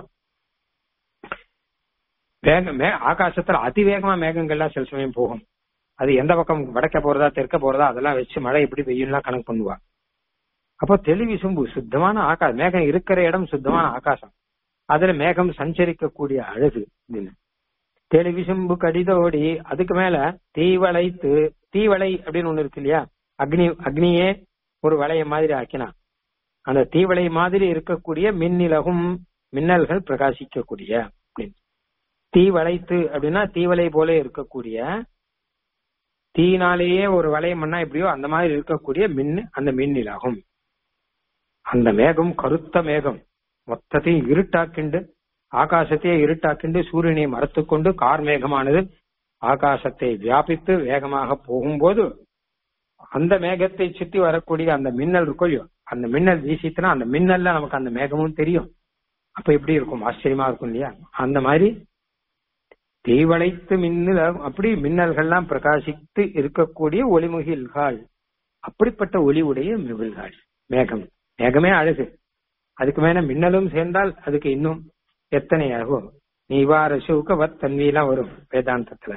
வேகம் மே ஆகாசத்துல அதிவேகமா மேகங்கள்லாம் சில சமயம் போகும் அது எந்த பக்கம் வடக்க போறதா தெற்க போறதா அதெல்லாம் வச்சு மழை எப்படி பெய்யும்லாம் கணக்கு பண்ணுவா அப்போ தெளிவி சும்பு சுத்தமான ஆகாசம் மேகம் இருக்கிற இடம் சுத்தமான ஆகாசம் அதுல மேகம் சஞ்சரிக்கக்கூடிய அழகு அப்படின்னு தெளிவி சும்பு கடிதோடி அதுக்கு மேல தீவளைத்து தீவளை அப்படின்னு ஒண்ணு இருக்கு இல்லையா அக்னி அக்னியே ஒரு வளைய மாதிரி ஆக்கினா அந்த தீவளை மாதிரி இருக்கக்கூடிய மின்னிலகும் மின்னல்கள் பிரகாசிக்கக்கூடிய அப்படின்னு தீவளைத்து அப்படின்னா தீவளை போல இருக்கக்கூடிய தீனாலேயே ஒரு வளையம் பண்ணா எப்படியோ அந்த மாதிரி இருக்கக்கூடிய மின் அந்த மின்னிலாகும் அந்த மேகம் கருத்த மேகம் மொத்தத்தையும் இருட்டாக்கிண்டு ஆகாசத்தையே இருட்டாக்கிண்டு சூரியனை மறத்துக்கொண்டு கார் மேகமானது ஆகாசத்தை வியாபித்து வேகமாக போகும்போது அந்த மேகத்தை சுத்தி வரக்கூடிய அந்த மின்னல் இருக்கும் இல்லையோ அந்த மின்னல் வீசித்துனா அந்த மின்னல்ல நமக்கு அந்த மேகமும் தெரியும் அப்ப எப்படி இருக்கும் ஆச்சரியமா இருக்கும் இல்லையா அந்த மாதிரி தீவளைத்து மின்னல் அப்படி மின்னல்கள்லாம் பிரகாசித்து இருக்கக்கூடிய ஒளிமுகில்கள் அப்படிப்பட்ட ஒளி உடைய மிகுல்கள் மேகம் மேகமே அழகு அதுக்கு மேல மின்னலும் சேர்ந்தால் அதுக்கு இன்னும் எத்தனை ஆகும் நீவார சூக்க வத் தன்விலாம் வரும் வேதாந்தத்துல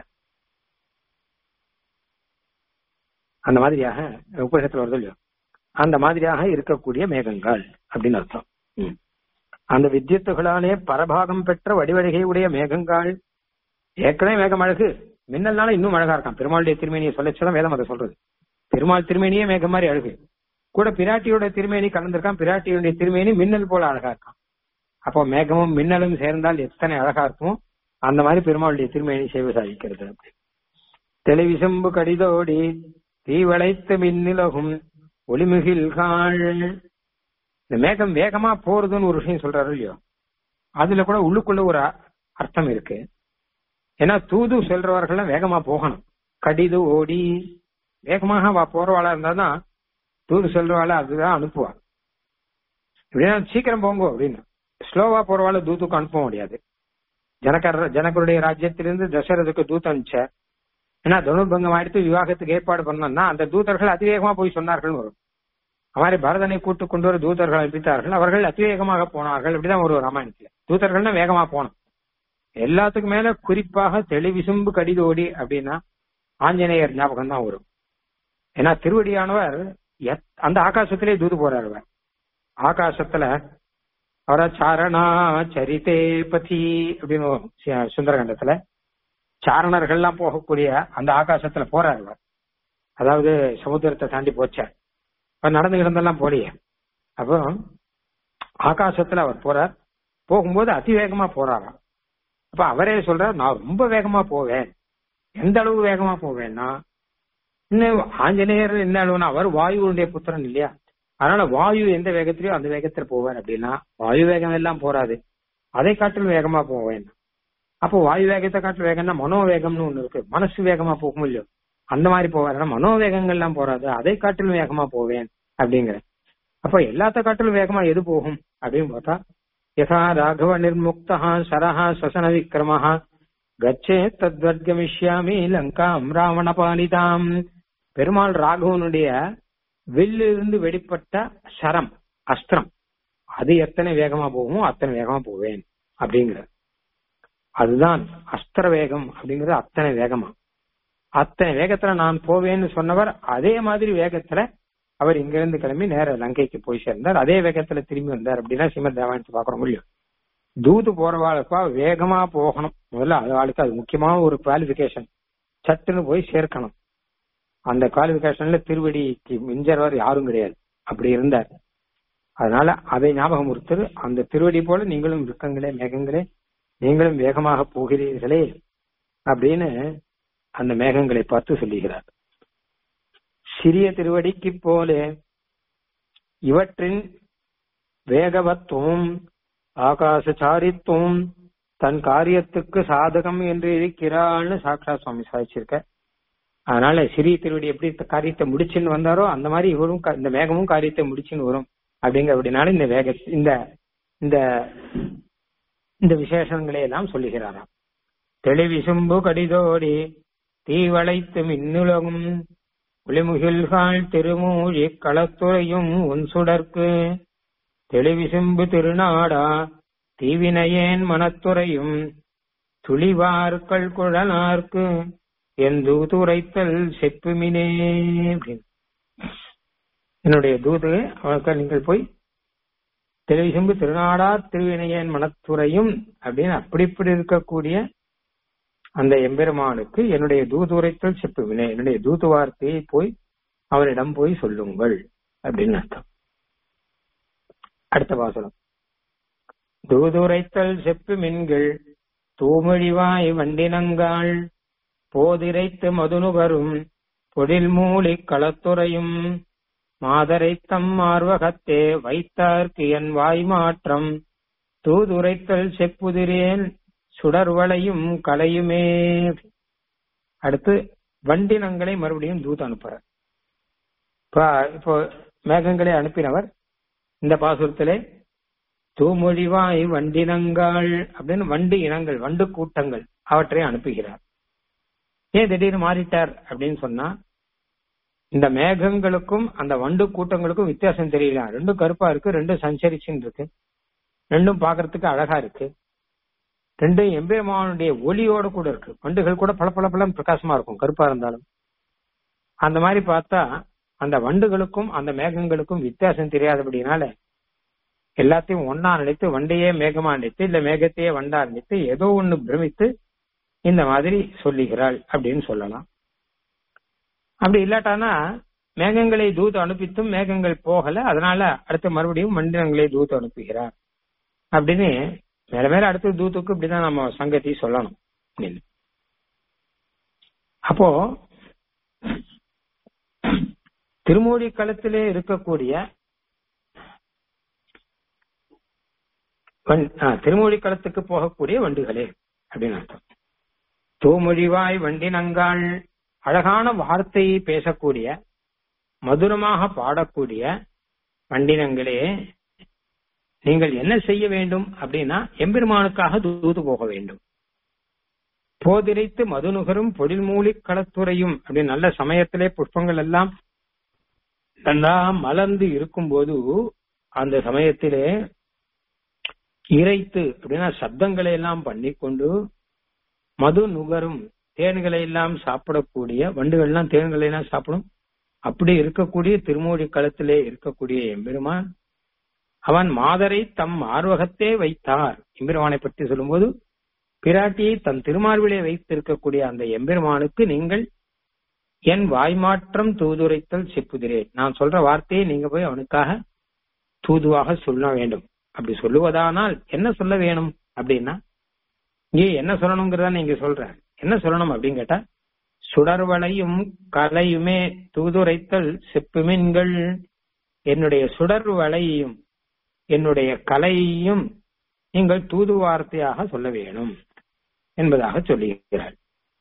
அந்த மாதிரியாக உபநிஷத்துல வருது இல்லையோ அந்த மாதிரியாக இருக்கக்கூடிய மேகங்கள் அப்படின்னு அர்த்தம் அந்த வித்தியத்துகளாலே பரபாகம் பெற்ற வடிவழகை உடைய மேகங்கள் ஏற்கனவே மேகம் அழகு மின்னல்னால இன்னும் அழகா இருக்கான் பெருமாளுடைய திருமேனியை சொல்ல சொல்ல வேதம் அதை சொல்றது பெருமாள் திருமேனியே மேகம் மாதிரி அழகு கூட பிராட்டியோட திருமேனி கலந்திருக்கான் பிராட்டியுடைய திருமேனி மின்னல் போல அழகா இருக்கான் அப்போ மேகமும் மின்னலும் சேர்ந்தால் எத்தனை அழகா இருக்குமோ அந்த மாதிரி பெருமாளுடைய திருமேனி சேவை சாதிக்கிறது அப்படி தெளிவிசம்பு கடிதோடி தீவளைத்து மின்னிலகும் ஒளிமிகில்காள் இந்த மேகம் வேகமா போறதுன்னு ஒரு விஷயம் சொல்றாரு இல்லையோ அதுல கூட உள்ளுக்குள்ள ஒரு அ- அர்த்தம் இருக்கு ஏன்னா தூது செல்றவர்கள் வேகமா போகணும் கடிது ஓடி வேகமாக வா போறவாளா இருந்தாதான் தூது செல்றவாள அதுதான் அனுப்புவா இப்படின்னா சீக்கிரம் போங்க அப்படின்னு ஸ்லோவா போறவாள தூத்துக்கு அனுப்ப முடியாது ஜனகர் ஜனகருடைய ராஜ்யத்திலிருந்து தசரதுக்கு தூத் அனுப்பிச்சார் ஏன்னா தனுர்பங்கம் ஆயிடுத்து விவாகத்துக்கு ஏற்பாடு பண்ணோம்னா அந்த தூதர்கள் அதிவேகமா போய் சொன்னார்கள் வரும் அவரை பரதனை கூட்டு கொண்டு வர தூதர்கள் அனுப்பித்தார்கள் அவர்கள் அதிவேகமாக போனார்கள் இப்படிதான் ஒரு ராமாயணத்துல தூதர்கள்னா வேகமா போனோம் எல்லாத்துக்கும் மேல குறிப்பாக தெளிவிசும்பு கடிதோடி அப்படின்னா ஆஞ்சநேயர் ஞாபகம் தான் வரும் ஏன்னா திருவடியானவர் எத்- அந்த ஆகாசத்திலே தூது போறார் அவர் ஆகாசத்துல அவர சாரணா சரிதே பதி அப்படின்னு வரும் சி- சுந்தரகண்டத்துல சாரணர்கள்லாம் போகக்கூடிய அந்த ஆகாசத்துல போறார் அவர் அதாவது சமுத்திரத்தை தாண்டி போச்சார் அவர் நடந்து கிடந்தெல்லாம் போலியே அப்போ ஆகாசத்துல அவர் போறார் போகும்போது அதிவேகமா போறாராம் அப்ப அவரே சொல்றார் நான் ரொம்ப வேகமா போவேன் எந்த அளவு வேகமா போவேன்னா இன்னும் ஆஞ்சநேயர் என்ன அளவுனா அவர் வாயுடைய புத்திரன் இல்லையா அதனால வாயு எந்த வேகத்திலயோ அந்த வேகத்துல போவார் அப்படின்னா வாயு வேகம் எல்லாம் போறாது அதை காட்டிலும் வேகமா போவேன் அப்போ வாயு வேகத்தை காட்டிலும் வேகம்னா மனோவேகம்னு ஒண்ணு இருக்கு மனசு வேகமா போகும் இல்லையோ அந்த மாதிரி போவார் ஆனா மனோவேகங்கள்லாம் போறாது அதை காட்டிலும் வேகமா போவேன் அப்படிங்கிற அப்ப எல்லாத்த காட்டிலும் வேகமா எது போகும் அப்படின்னு பார்த்தா யதா ராகவ நிர்முக்தா சரஹா சசன விக்ரமஹா கச்சே தத்வர்கமிஷ்யாமி லங்காம் ராவண பாலிதாம் பெருமாள் ராகவனுடைய வில்லிருந்து வெடிப்பட்ட சரம் அஸ்திரம் அது எத்தனை வேகமா போகுமோ அத்தனை வேகமா போவேன் அப்படிங்கிற அதுதான் அஸ்திர வேகம் அப்படிங்கிறது அத்தனை வேகமா அத்தனை வேகத்துல நான் போவேன்னு சொன்னவர் அதே மாதிரி வேகத்துல அவர் இங்க இருந்து கிளம்பி நேர லங்கைக்கு போய் சேர்ந்தார் அதே வேகத்துல திரும்பி வந்தார் அப்படின்னா ஸ்ரீமத் ராமாயணத்தை பாக்குறோம் முடியும் தூது போறவாளுக்கா வேகமா போகணும் முதல்ல அது ஆளுக்கு அது முக்கியமான ஒரு குவாலிபிகேஷன் சட்டுன்னு போய் சேர்க்கணும் அந்த குவாலிபிகேஷன்ல திருவடிக்கு மிஞ்சறவர் யாரும் கிடையாது அப்படி இருந்தார் அதனால அதை ஞாபகம் ஒருத்தர் அந்த திருவடி போல நீங்களும் இருக்கங்களே மேகங்களே நீங்களும் வேகமாக போகிறீர்களே அப்படின்னு அந்த மேகங்களை பார்த்து சொல்லுகிறார் சிறிய திருவடிக்கு போல இவற்றின் வேகவத்துவம் ஆகாசச்சாரித்துவம் தன் காரியத்துக்கு சாதகம் என்று இருக்கிறாள்னு சாக்ஷா சுவாமி சாதிச்சிருக்க அதனால சிறிய திருவடி எப்படி இந்த காரியத்தை முடிச்சுன்னு வந்தாரோ அந்த மாதிரி இவரும் கா- இந்த மேகமும் காரியத்தை முடிச்சுன்னு வரும் அப்படிங்கிற அப்படினால இந்த வேக இந்த இந்த இந்த விசேஷங்களை எல்லாம் சொல்லுகிறாராம் தெளிவிசும்பு கடிதோடி தீவளைத்து மின்னுலகும் ஒளிமுகில்கால் திருமூழி களத்துறையும் உன் சுடர்க்கு தெளிவிசும்பு திருநாடா தீவினையேன் மனத்துறையும் துளிவார்கள் குழலார்க்கு என் தூதுரைத்தல் செப்புமினே அப்படின்னு. என்னுடைய தூது அவருக்கு நீங்கள் போய் தெளிவிசும்பு திருநாடா திருவினையேன் மனத்துறையும் அப்படின்னு அப்படி இப்படி இருக்கக்கூடிய அந்த எம்பெருமானுக்கு என்னுடைய தூதுரைத்தல் செப்புவினே என்னுடைய தூது வார்த்தையை போய் அவரிடம் போய் சொல்லுங்கள் அப்படின்னு அர்த்தம் அடுத்த வாசனம் தூதுரைத்தல் செப்பு மின்கள் தூமொழிவாய் வண்டினங்காள் போதிரைத்து மதுனுகரும் பொழில் மூலி களத்துறையும் மாதரைத்தம் மார்வகத்தே வைத்தார்க்கு என் வாய் மாற்றம் தூதுரைத்தல் செப்புதிரேன் சுடர்வளையும் கலையுமே அடுத்து வண்டினங்களை மறுபடியும் தூது அனுப்புறார் இப்ப இப்போ மேகங்களை அனுப்பினவர் இந்த பாசுரத்திலே தூமொழிவாய் வண்டினங்கள் அப்படின்னு வண்டு இனங்கள் வண்டு கூட்டங்கள் அவற்றை அனுப்புகிறார் ஏன் திடீர்னு மாறிட்டார் அப்படின்னு சொன்னா இந்த மேகங்களுக்கும் அந்த வண்டு கூட்டங்களுக்கும் வித்தியாசம் தெரியல ரெண்டும் கருப்பா இருக்கு ரெண்டும் சஞ்சரிச்சுன்னு இருக்கு ரெண்டும் பாக்குறதுக்கு அழகா இருக்கு ரெண்டும் எம்பெருமானுடைய ஒளியோட கூட இருக்கு வண்டுகள் கூட பல பல பலம் பிரகாசமா இருக்கும் கருப்பா இருந்தாலும் அந்த மாதிரி பார்த்தா அந்த வண்டுகளுக்கும் அந்த மேகங்களுக்கும் வித்தியாசம் தெரியாதபடினால எல்லாத்தையும் ஒன்னா நினைத்து வண்டையே மேகமா நினைத்து இல்ல மேகத்தையே வண்டா நினைத்து ஏதோ ஒண்ணு பிரமித்து இந்த மாதிரி சொல்லுகிறாள் அப்படின்னு சொல்லலாம் அப்படி இல்லாட்டானா மேகங்களை தூது அனுப்பித்தும் மேகங்கள் போகல அதனால அடுத்து மறுபடியும் மண்டினங்களை தூது அனுப்புகிறார் அப்படின்னு மேல மேல அடுத்த தூத்துக்கு இப்படிதான் நம்ம சங்கத்தி சொல்லணும் அப்படின்னு அப்போ திருமூடி களத்திலே இருக்கக்கூடிய திருமொழி களத்துக்கு போகக்கூடிய வண்டுகளே அப்படின்னு அர்த்தம் தூமொழிவாய் வண்டினங்காள் அழகான வார்த்தையை பேசக்கூடிய மதுரமாக பாடக்கூடிய வண்டினங்களே நீங்கள் என்ன செய்ய வேண்டும் அப்படின்னா எம்பெருமானுக்காக தூது போக வேண்டும் போதிரைத்து மதுநுகரும் பொழில் மூலி களத்துறையும் அப்படின்னு நல்ல சமயத்திலே புஷ்பங்கள் எல்லாம் நல்லா மலர்ந்து இருக்கும்போது அந்த சமயத்திலே இறைத்து அப்படின்னா சப்தங்களை எல்லாம் பண்ணிக்கொண்டு மது நுகரும் தேன்களை எல்லாம் சாப்பிடக்கூடிய வண்டுகள் எல்லாம் தேன்களை எல்லாம் சாப்பிடும் அப்படி இருக்கக்கூடிய திருமூடி களத்திலே இருக்கக்கூடிய எம்பெருமான் அவன் மாதரை தம் ஆர்வகத்தே வைத்தார் எம்பெருமானை பற்றி சொல்லும்போது பிராட்டியை தன் திருமார்பிலே வைத்திருக்கக்கூடிய அந்த எம்பெருமானுக்கு நீங்கள் என் வாய்மாற்றம் தூதுரைத்தல் செப்புதிரேன் நான் சொல்ற வார்த்தையை நீங்க போய் அவனுக்காக தூதுவாக சொல்ல வேண்டும் அப்படி சொல்லுவதானால் என்ன சொல்ல வேணும் அப்படின்னா இங்கே என்ன சொல்லணுங்கிறத நீங்க சொல்ற என்ன சொல்லணும் அப்படின்னு கேட்டா சுடர்வளையும் கலையுமே தூதுரைத்தல் செப்புமின்கள் என்னுடைய சுடர் வலையையும் என்னுடைய கலையையும் நீங்கள் தூது வார்த்தையாக சொல்ல வேணும் என்பதாக சொல்லுகிறார்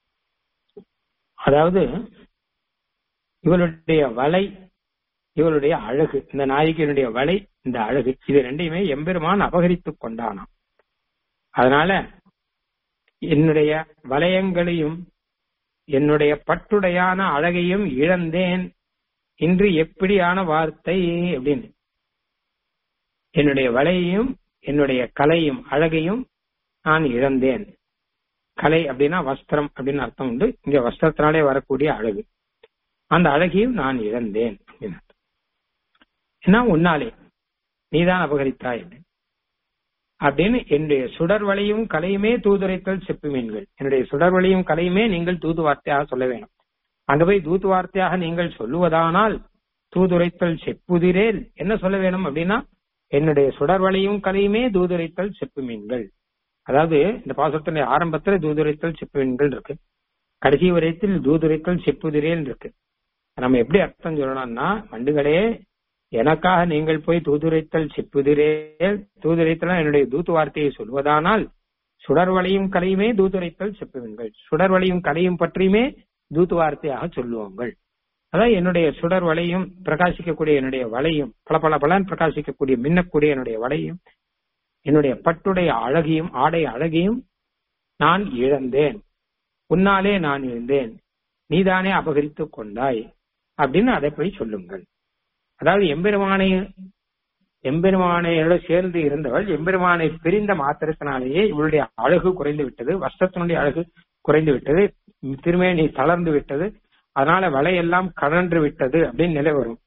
அதாவது இவளுடைய வலை இவளுடைய அழகு இந்த நாயகியினுடைய வலை இந்த அழகு இது ரெண்டையுமே எம்பெருமான் அபகரித்துக் கொண்டானாம் அதனால என்னுடைய வலயங்களையும் என்னுடைய பட்டுடையான அழகையும் இழந்தேன் இன்று எப்படியான வார்த்தை அப்படின்னு என்னுடைய வலையையும் என்னுடைய கலையும் அழகையும் நான் இழந்தேன் கலை அப்படின்னா வஸ்திரம் அப்படின்னு அர்த்தம் உண்டு இங்க வஸ்திரத்தினாலே வரக்கூடிய அழகு அந்த அழகையும் நான் இழந்தேன் அப்படின்னு என்ன உன்னாலே நீதான் அபகரித்தாய் அப்படின்னு என்னுடைய சுடர் வலையும் கலையுமே தூதுரைத்தல் செப்பு மீன்கள் என்னுடைய சுடர் வலையும் கலையுமே நீங்கள் தூது வார்த்தையாக சொல்ல வேணும் அங்க போய் தூது வார்த்தையாக நீங்கள் சொல்லுவதானால் தூதுரைத்தல் செப்புதிரேல் என்ன சொல்ல வேணும் அப்படின்னா என்னுடைய சுடர் வலையும் கலையுமே தூதுரைத்தல் செப்பு மீன்கள் அதாவது இந்த பாசத்தினுடைய ஆரம்பத்துல தூதுரைத்தல் செப்பு மீன்கள் இருக்கு கடைசி வரைத்தில் தூதுரைத்தல் செப்புதிரேல் இருக்கு நம்ம எப்படி அர்த்தம் சொல்லணும்னா வண்டுகளே எனக்காக நீங்கள் போய் தூதுரைத்தல் செப்புதிரேல் தூதுரைத்தல் என்னுடைய தூத்து வார்த்தையை சொல்வதானால் சுடர்வளையும் கலையுமே தூதுரைத்தல் செப்புவீங்கள் சுடர்வளையும் கலையும் பற்றியுமே தூத்து வார்த்தையாக சொல்லுவாங்கள் அதான் என்னுடைய சுடர் வலையும் பிரகாசிக்கக்கூடிய என்னுடைய வலையும் பல பல பலன் பிரகாசிக்கக்கூடிய மின்னக்கூடிய என்னுடைய வலையும் என்னுடைய பட்டுடைய அழகையும் ஆடை அழகையும் நான் இழந்தேன் உன்னாலே நான் இழந்தேன் நீதானே அபகரித்துக் கொண்டாய் அப்படின்னு அதை போய் சொல்லுங்கள் அதாவது எம்பெருமானை எம்பெருமானையோட சேர்ந்து இருந்தவள் எம்பெருமானை பிரிந்த மாத்திரத்தினாலேயே இவளுடைய அழகு குறைந்து விட்டது வஸ்திரத்தினுடைய அழகு குறைந்து விட்டது திருமேனி தளர்ந்து விட்டது அதனால வலையெல்லாம் கடன்று விட்டது அப்படின்னு நிலை வரும்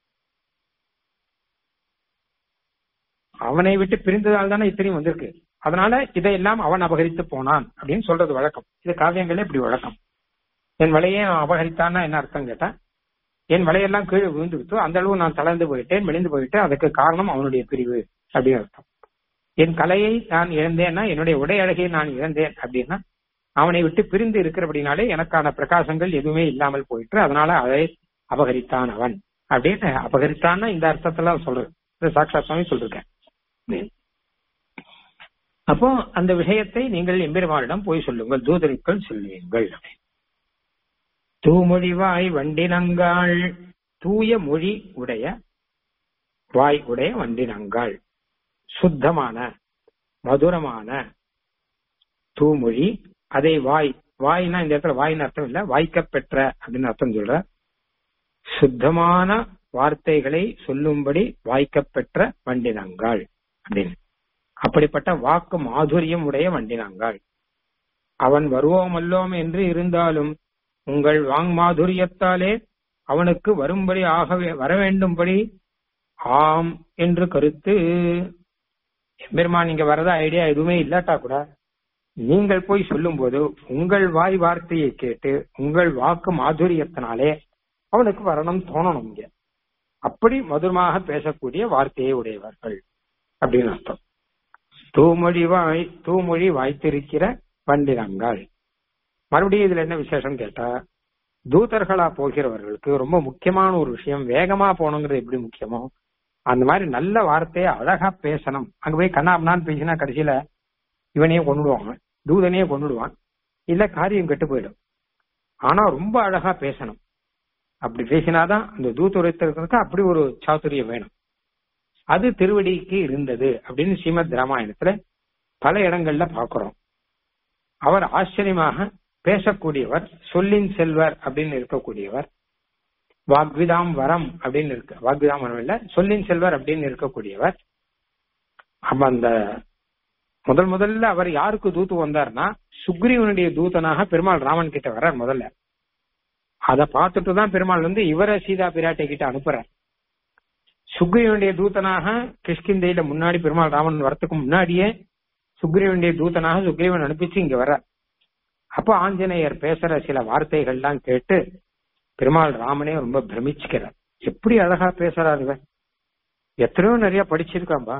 அவனை விட்டு பிரிந்ததால் தானே இத்தனையும் வந்திருக்கு அதனால இதையெல்லாம் அவன் அபகரித்து போனான் அப்படின்னு சொல்றது வழக்கம் இது காவியங்களே இப்படி வழக்கம் என் வலையை அவன் அபகரித்தான்னா என்ன அர்த்தம் கேட்டா என் வலையெல்லாம் கீழே விழுந்து விட்டு அந்த அளவு நான் தளர்ந்து போயிட்டேன் மெலிந்து போயிட்டேன் அதுக்கு காரணம் அவனுடைய பிரிவு அப்படின்னு அர்த்தம் என் கலையை நான் இழந்தேன்னா என்னுடைய உடை அழகையை நான் இழந்தேன் அப்படின்னா அவனை விட்டு பிரிந்து இருக்கிறபடினாலே எனக்கான பிரகாசங்கள் எதுவுமே இல்லாமல் போயிட்டு அதனால அதை அபகரித்தான் அவன் அப்படின்னு அபகரித்தான்னா இந்த அர்த்தத்துல சொல்றது சாட்சா சுவாமி சொல்லிருக்கேன் அப்போ அந்த விஷயத்தை நீங்கள் எம்பெருமானிடம் போய் சொல்லுங்கள் தூதரிக்கள் சொல்லுவீங்கள் தூமொழிவாய் வண்டினங்காள் தூய மொழி உடைய வாய் உடைய வண்டினங்காள் சுத்தமான மதுரமான தூமொழி அதை வாய் வாய்னா இந்த இடத்துல வாயின்னு அர்த்தம் இல்ல வாய்க்க பெற்ற அப்படின்னு அர்த்தம் சொல்ற சுத்தமான வார்த்தைகளை சொல்லும்படி வாய்க்க பெற்ற வண்டினங்காள் அப்படின்னு அப்படிப்பட்ட வாக்கு மாதுரியம் உடைய வண்டினங்காள் அவன் வருவோம் அல்லோம் என்று இருந்தாலும் உங்கள் வாங் மாதுரியத்தாலே அவனுக்கு வரும்படி ஆகவே வர வேண்டும்படி ஆம் என்று கருத்து எம்பெருமான் இங்க வரதா ஐடியா எதுவுமே இல்லாட்டா கூட நீங்கள் போய் சொல்லும் போது உங்கள் வாய் வார்த்தையை கேட்டு உங்கள் வாக்கு மாதுரியத்தினாலே அவனுக்கு வரணும் தோணணும் இங்க அப்படி மதுரமாக பேசக்கூடிய வார்த்தையை உடையவர்கள் அப்படின்னு அர்த்தம் தூமொழி வாய் தூமொழி வாய்த்திருக்கிற பண்டினங்கள் மறுபடியும் இதுல என்ன விசேஷம் கேட்டா தூதர்களா போகிறவர்களுக்கு ரொம்ப முக்கியமான ஒரு விஷயம் வேகமா போகணுங்கிறது எப்படி முக்கியமோ அந்த மாதிரி நல்ல வார்த்தையை அழகா பேசணும் அங்க போய் கண்ணாமனான்னு பேசினா கடைசியில இவனையே கொண்டுடுவாங்க தூதனையே கொண்டுடுவான் இல்ல காரியம் கெட்டு போயிடும் ஆனா ரொம்ப அழகா பேசணும் அப்படி பேசினாதான் அந்த தூத்துரைத்தருக்கு அப்படி ஒரு சாதுரியம் வேணும் அது திருவடிக்கு இருந்தது அப்படின்னு ஸ்ரீமத் ராமாயணத்துல பல இடங்கள்ல பாக்குறோம் அவர் ஆச்சரியமாக பேசக்கூடியவர் சொல்லின் செல்வர் அப்படின்னு இருக்கக்கூடியவர் வாக்விதாம் வரம் அப்படின்னு இருக்கு வாக்விதாம் வரம் இல்ல சொல்லின் செல்வர் அப்படின்னு இருக்கக்கூடியவர் அப்ப அந்த முதல் முதல்ல அவர் யாருக்கு தூத்து வந்தார்னா சுக்ரீவனுடைய தூதனாக பெருமாள் ராமன் கிட்ட வர்றார் முதல்ல அதை பார்த்துட்டு தான் பெருமாள் வந்து இவரை சீதா பிராட்டை கிட்ட அனுப்புறார் சுக்ரீவனுடைய தூதனாக கிஷ்கிந்தையில முன்னாடி பெருமாள் ராமன் வரத்துக்கு முன்னாடியே சுக்ரீவனுடைய தூதனாக சுக்ரீவன் அனுப்பிச்சு இங்க வர்றார் அப்போ ஆஞ்சநேயர் பேசுற சில வார்த்தைகள்லாம் கேட்டு பெருமாள் ராமனே ரொம்ப பிரமிச்சுக்கிறார் எப்படி அழகா பேசுறாரு இவன் எத்தனையோ நிறைய படிச்சிருக்காம்பா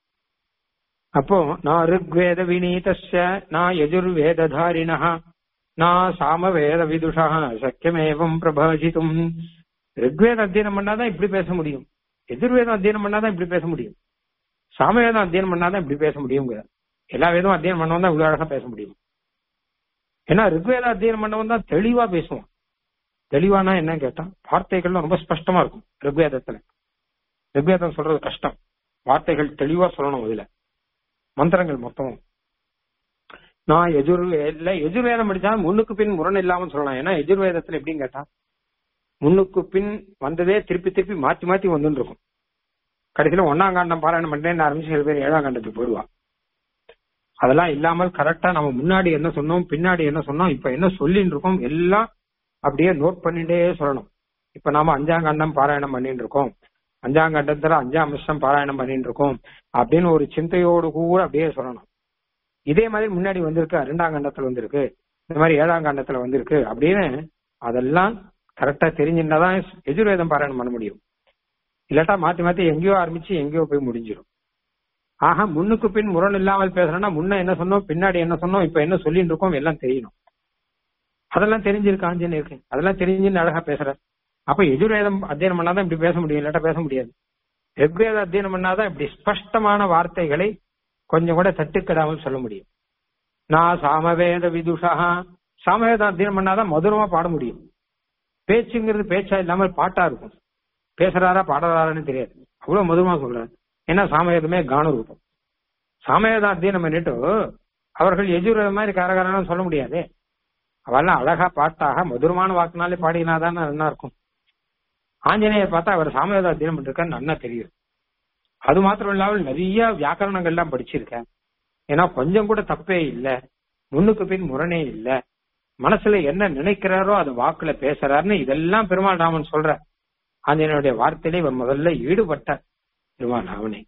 அப்போ நான் ருக்வேத வினீதஸ்ய நான் யஜுர்வேததாரிணா நான் சாமவேத விதுஷா சக்கியமேவம் பிரபாஷித்தும் ருக்வேத அத்தியனம் பண்ணாதான் இப்படி பேச முடியும் எதிர்வேதம் அத்தியனம் பண்ணாதான் இப்படி பேச முடியும் சாமவேதம் அத்தியனம் பண்ணாதான் இப்படி பேச முடியுங்க எல்லா வேதமும் அத்தியனம் பண்ணவன் தான் இவ்வளவு அழகா பேச முடியும் ஏன்னா ருக்வேத அத்தியனம் பண்ணவன் தான் தெளிவா பேசுவான் தெளிவானா என்ன கேட்டா வார்த்தைகள்லாம் ரொம்ப ஸ்பஷ்டமா இருக்கும் ருக்வேதத்துல ருக்வேதம் சொல்றது கஷ்டம் வார்த்தைகள் தெளிவா சொல்லணும் இதுல மந்திரங்கள் மொத்தமும் நான் எஜுர்வேல எஜுர்வேதம் படிச்சாலும் முன்னுக்கு பின் முரண் இல்லாம சொல்லலாம் ஏன்னா எஜுர்வேதத்துல எப்படின்னு கேட்டா முன்னுக்கு பின் வந்ததே திருப்பி திருப்பி மாத்தி மாத்தி வந்துட்டு இருக்கும் கடைசியில ஒன்னாம் காண்டம் பாராயணம் பண்றேன்னு ஆரம்பிச்சு சில பேர் ஏழாம் காண்டத்துக்கு போயிடுவா அதெல்லாம் இல்லாமல் கரெக்டா நம்ம முன்னாடி என்ன சொன்னோம் பின்னாடி என்ன சொன்னோம் இப்ப என்ன சொல்லிட்டு இருக்கோம் எல்லாம் அப்படியே நோட் பண்ணிட்டே சொல்லணும் இப்ப நாம அஞ்சாம் காண்டம் பாராயணம் பண்ணிட்டு இருக்கோம் அஞ்சாம் கண்டத்துல அஞ்சாம் வருஷம் பாராயணம் பண்ணிட்டு இருக்கோம் அப்படின்னு ஒரு சிந்தையோடு கூட அப்படியே சொல்லணும் இதே மாதிரி முன்னாடி வந்திருக்கு ரெண்டாம் கண்டத்துல வந்திருக்கு இந்த மாதிரி ஏழாம் கண்டத்துல வந்திருக்கு அப்படின்னு அதெல்லாம் கரெக்டா தெரிஞ்சுட்டாதான் எதிர்வேதம் பாராயணம் பண்ண முடியும் இல்லாட்டா மாத்தி மாத்தி எங்கேயோ ஆரம்பிச்சு எங்கேயோ போய் முடிஞ்சிடும் ஆக முன்னுக்கு பின் முரண் இல்லாமல் பேசுறோம்னா முன்ன என்ன சொன்னோம் பின்னாடி என்ன சொன்னோம் இப்ப என்ன சொல்லிட்டு இருக்கோம் எல்லாம் தெரியணும் அதெல்லாம் தெரிஞ்சிருக்கு ஆஞ்சநேயருக்கு அதெல்லாம் தெரிஞ்சுன்னு அழகா பேசுற அப்ப எதிர்வேதம் அத்தியனம் பண்ணாதான் இப்படி பேச முடியும் இல்லாட்டா பேச முடியாது ரிக்வேத அத்தியனம் பண்ணாதான் இப்படி ஸ்பஷ்டமான வார்த்தைகளை கொஞ்சம் கூட தட்டுக்கிடாமல் சொல்ல முடியும் நான் சாமவேத விதுஷா சாமவேத அத்தியனம் பண்ணாதான் மதுரமா பாட முடியும் பேச்சுங்கிறது பேச்சா இல்லாமல் பாட்டா இருக்கும் பேசுறாரா பாடுறாரான்னு தெரியாது அவ்வளவு மதுரமா சொல்றாரு ஏன்னா சாமவேதமே கான ரூபம் சாமவேத அத்தியனம் பண்ணிட்டு அவர்கள் எஜுர்வேத மாதிரி காரகாரன்னு சொல்ல முடியாது அவெல்லாம் அழகா பாட்டாக மதுரமான வாக்குனாலே பாடினாதான் நல்லா இருக்கும் ஆஞ்சநேயர் பார்த்தா அவர் சாமவேத அத்தியனம் பண்ணிருக்காரு நல்லா தெரியும் அது மாத்திரம் இல்லாமல் நிறைய வியாக்கரணங்கள்லாம் படிச்சிருக்கேன் ஏன்னா கொஞ்சம் கூட தப்பே இல்ல முன்னுக்கு பின் முரணே இல்ல மனசுல என்ன நினைக்கிறாரோ அது வாக்குல பேசுறாருன்னு இதெல்லாம் பெருமாள் ராமன் சொல்ற ஆஞ்சநேயனுடைய வார்த்தையில இவர் முதல்ல ஈடுபட்டார் பெருமாள் ராமனே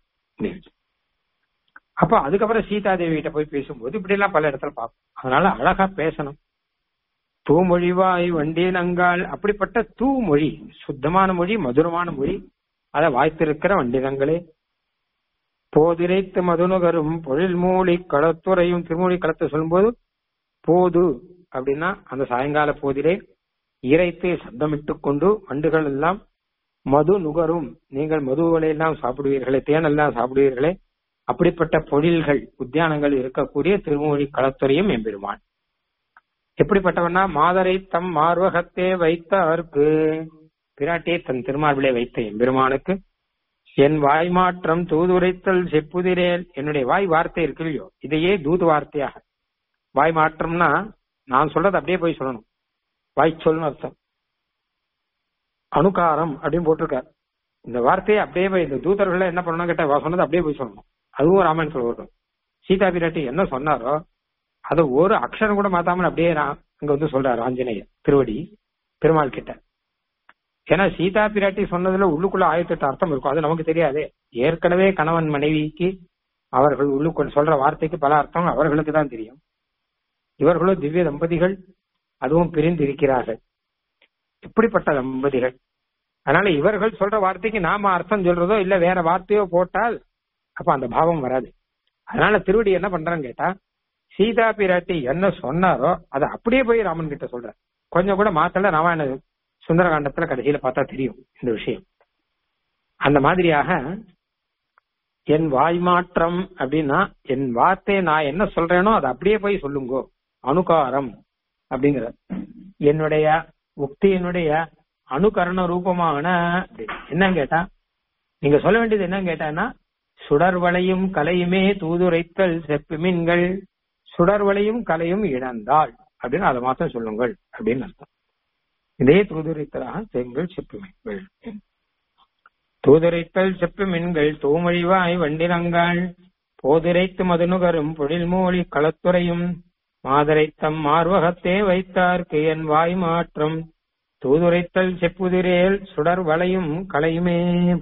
அப்ப அதுக்கப்புறம் சீதா தேவி கிட்ட போய் பேசும்போது இப்படி எல்லாம் பல இடத்துல பார்ப்போம் அதனால அழகா பேசணும் தூமொழிவாய் வண்டினங்கால் அப்படிப்பட்ட தூமொழி சுத்தமான மொழி மதுரமான மொழி அதை வாய்த்திருக்கிற வண்டினங்களே போதிரைத்து மதுநுகரும் பொழில் மூலி களத்துறையும் திருமொழி களத்தை சொல்லும்போது போது அப்படின்னா அந்த சாயங்கால போதிலே இறைத்து சப்தமிட்டு கொண்டு வண்டுகள் எல்லாம் மது நுகரும் நீங்கள் மதுகளை எல்லாம் சாப்பிடுவீர்களே தேனெல்லாம் சாப்பிடுவீர்களே அப்படிப்பட்ட பொழில்கள் உத்தியானங்கள் இருக்கக்கூடிய திருமொழி களத்துறையும் எம்பெருமான் எப்படிப்பட்டவனா மாதரை தம் மார்வகத்தே வைத்தார்க்கு பிராட்டியை தன் திருமார்பிலே வைத்த எம்பெருமானுக்கு என் வாய் மாற்றம் தூதுரைத்தல் செப்புதிரேல் என்னுடைய வாய் வார்த்தை இருக்கு இல்லையோ இதையே தூது வார்த்தையாக வாய் மாற்றம்னா நான் சொல்றது அப்படியே போய் சொல்லணும் வாய் சொல்னு அர்த்தம் அணுகாரம் அப்படின்னு போட்டிருக்கார் இந்த வார்த்தையை அப்படியே போய் இந்த தூதர்கள் என்ன பண்ணணும் கேட்டா சொன்னது அப்படியே போய் சொல்லணும் அதுவும் ராமாயண சொல்ல சீதா பிராட்டி என்ன சொன்னாரோ அதை ஒரு அக்ஷரம் கூட மாத்தாமல் அப்படியே அங்க வந்து சொல்றாரு ஆஞ்சநேயர் திருவடி பெருமாள் கிட்ட ஏன்னா சீதா பிராட்டி சொன்னதுல உள்ளுக்குள்ள ஆயிரத்தெட்டு அர்த்தம் இருக்கும் அது நமக்கு தெரியாது ஏற்கனவே கணவன் மனைவிக்கு அவர்கள் உள்ளுக்குள் சொல்ற வார்த்தைக்கு பல அர்த்தம் அவர்களுக்கு தான் தெரியும் இவர்களோ திவ்ய தம்பதிகள் அதுவும் பிரிந்து இருக்கிறார்கள் இப்படிப்பட்ட தம்பதிகள் அதனால இவர்கள் சொல்ற வார்த்தைக்கு நாம அர்த்தம் சொல்றதோ இல்ல வேற வார்த்தையோ போட்டால் அப்ப அந்த பாவம் வராது அதனால திருவடி என்ன பண்றான்னு கேட்டா சீதா பிராட்டி என்ன சொன்னாரோ அதை அப்படியே போய் ராமன் கிட்ட சொல்ற கொஞ்சம் கூட மாத்தல ராமாயண சுந்தரகாண்டத்துல கடைசியில பார்த்தா தெரியும் இந்த விஷயம் அந்த மாதிரியாக என் வாய் மாற்றம் அப்படின்னா என் வார்த்தையை நான் என்ன சொல்றேனோ அதை அப்படியே போய் சொல்லுங்கோ அனுகாரம் அப்படிங்கிற என்னுடைய உக்தியினுடைய அணுகரண ரூபமான என்னன்னு கேட்டா நீங்க சொல்ல வேண்டியது என்னன்னு கேட்டான்னா சுடர்வளையும் கலையுமே தூதுரைத்தல் செப்புமீன்கள் சுடர்வளையும் கலையும் இழந்தாள் அப்படின்னு அதை மாத்திரம் சொல்லுங்கள் அப்படின்னு அர்த்தம் இதே தூதுரைத்தலாக செங்கல் செப்புமீன்கள் தூதுரைத்தல் செப்புமீன்கள் தூமொழிவாய் வண்டிரங்காள் போதுரைத்து மதுநுகரும் பொழில் மூலி களத்துறையும் மாதரைத்தம் மார்வகத்தே வைத்தார்க்கு என் வாய் மாற்றம் தூதுரைத்தல் செப்புதிரேல் சுடர் வளையும் கலையுமே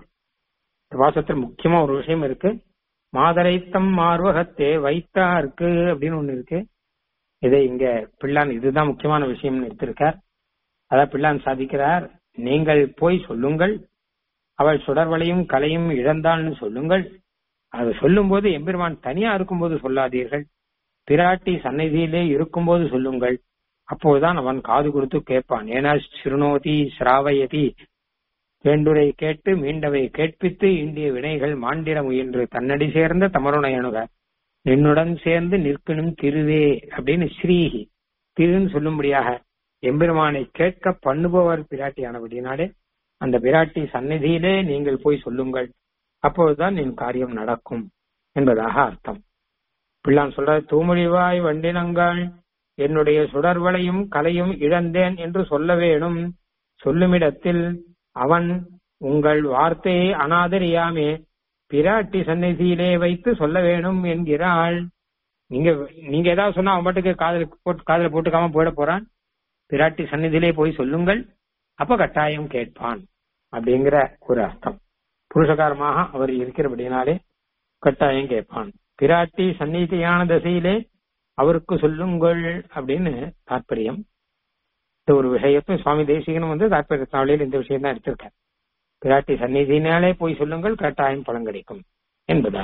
வாசத்தில் முக்கியமா ஒரு விஷயம் இருக்கு மாதரைத்தம் மார்வகத்தே வைத்தார்க்கு அப்படின்னு ஒண்ணு இருக்கு இதை இங்க பிள்ளான் இதுதான் முக்கியமான விஷயம்னு எடுத்திருக்கார் அதான் பிள்ளான் சாதிக்கிறார் நீங்கள் போய் சொல்லுங்கள் அவள் சுடர்வளையும் கலையும் இழந்தாள்னு சொல்லுங்கள் அது சொல்லும் போது எம்பெருமான் தனியா இருக்கும்போது சொல்லாதீர்கள் பிராட்டி சந்நிதியிலே இருக்கும்போது சொல்லுங்கள் அப்போதுதான் அவன் காது கொடுத்து கேட்பான் ஏன்னா சிறுநோதி சிராவயதி வேண்டுரை கேட்டு மீண்டவை கேட்பித்து இந்திய வினைகள் மாண்டிட முயன்று தன்னடி சேர்ந்த தமருணை அணுக என்னுடன் சேர்ந்து நிற்கணும் திருவே அப்படின்னு ஸ்ரீஹி திருன்னு சொல்லும்படியாக எம்பெருமானை கேட்க பண்ணுபவர் பிராட்டியானபடினாலே அந்த பிராட்டி சந்நிதியிலே நீங்கள் போய் சொல்லுங்கள் அப்போதுதான் என் காரியம் நடக்கும் என்பதாக அர்த்தம் பிள்ளான் சொல்ற தூமொழிவாய் வண்டினங்கள் என்னுடைய சுடர்வளையும் கலையும் இழந்தேன் என்று சொல்ல வேணும் சொல்லுமிடத்தில் அவன் உங்கள் வார்த்தையை அனாதரியாமே பிராட்டி சந்நிதியிலே வைத்து சொல்ல வேணும் என்கிறாள் நீங்க நீங்க ஏதாவது சொன்னா அவன் பாட்டுக்கு காதல போட்டு காதல போட்டுக்காம போயிட போறான் பிராட்டி சந்நிதியிலே போய் சொல்லுங்கள் அப்ப கட்டாயம் கேட்பான் அப்படிங்கிற ஒரு அர்த்தம் புருஷகாரமாக அவர் இருக்கிறபடினாலே கட்டாயம் கேட்பான் பிராட்டி சந்நிதியான தசையிலே அவருக்கு சொல்லுங்கள் அப்படின்னு தாற்பயம் இந்த ஒரு விஷயத்தை சுவாமி தேசிகனும் வந்து தாற்பய தாவளியில் இந்த விஷயம் தான் எடுத்திருக்கார் பிராட்டி சந்நிதியினாலே போய் சொல்லுங்கள் கட்டாயம் பலன் கிடைக்கும் என்பதா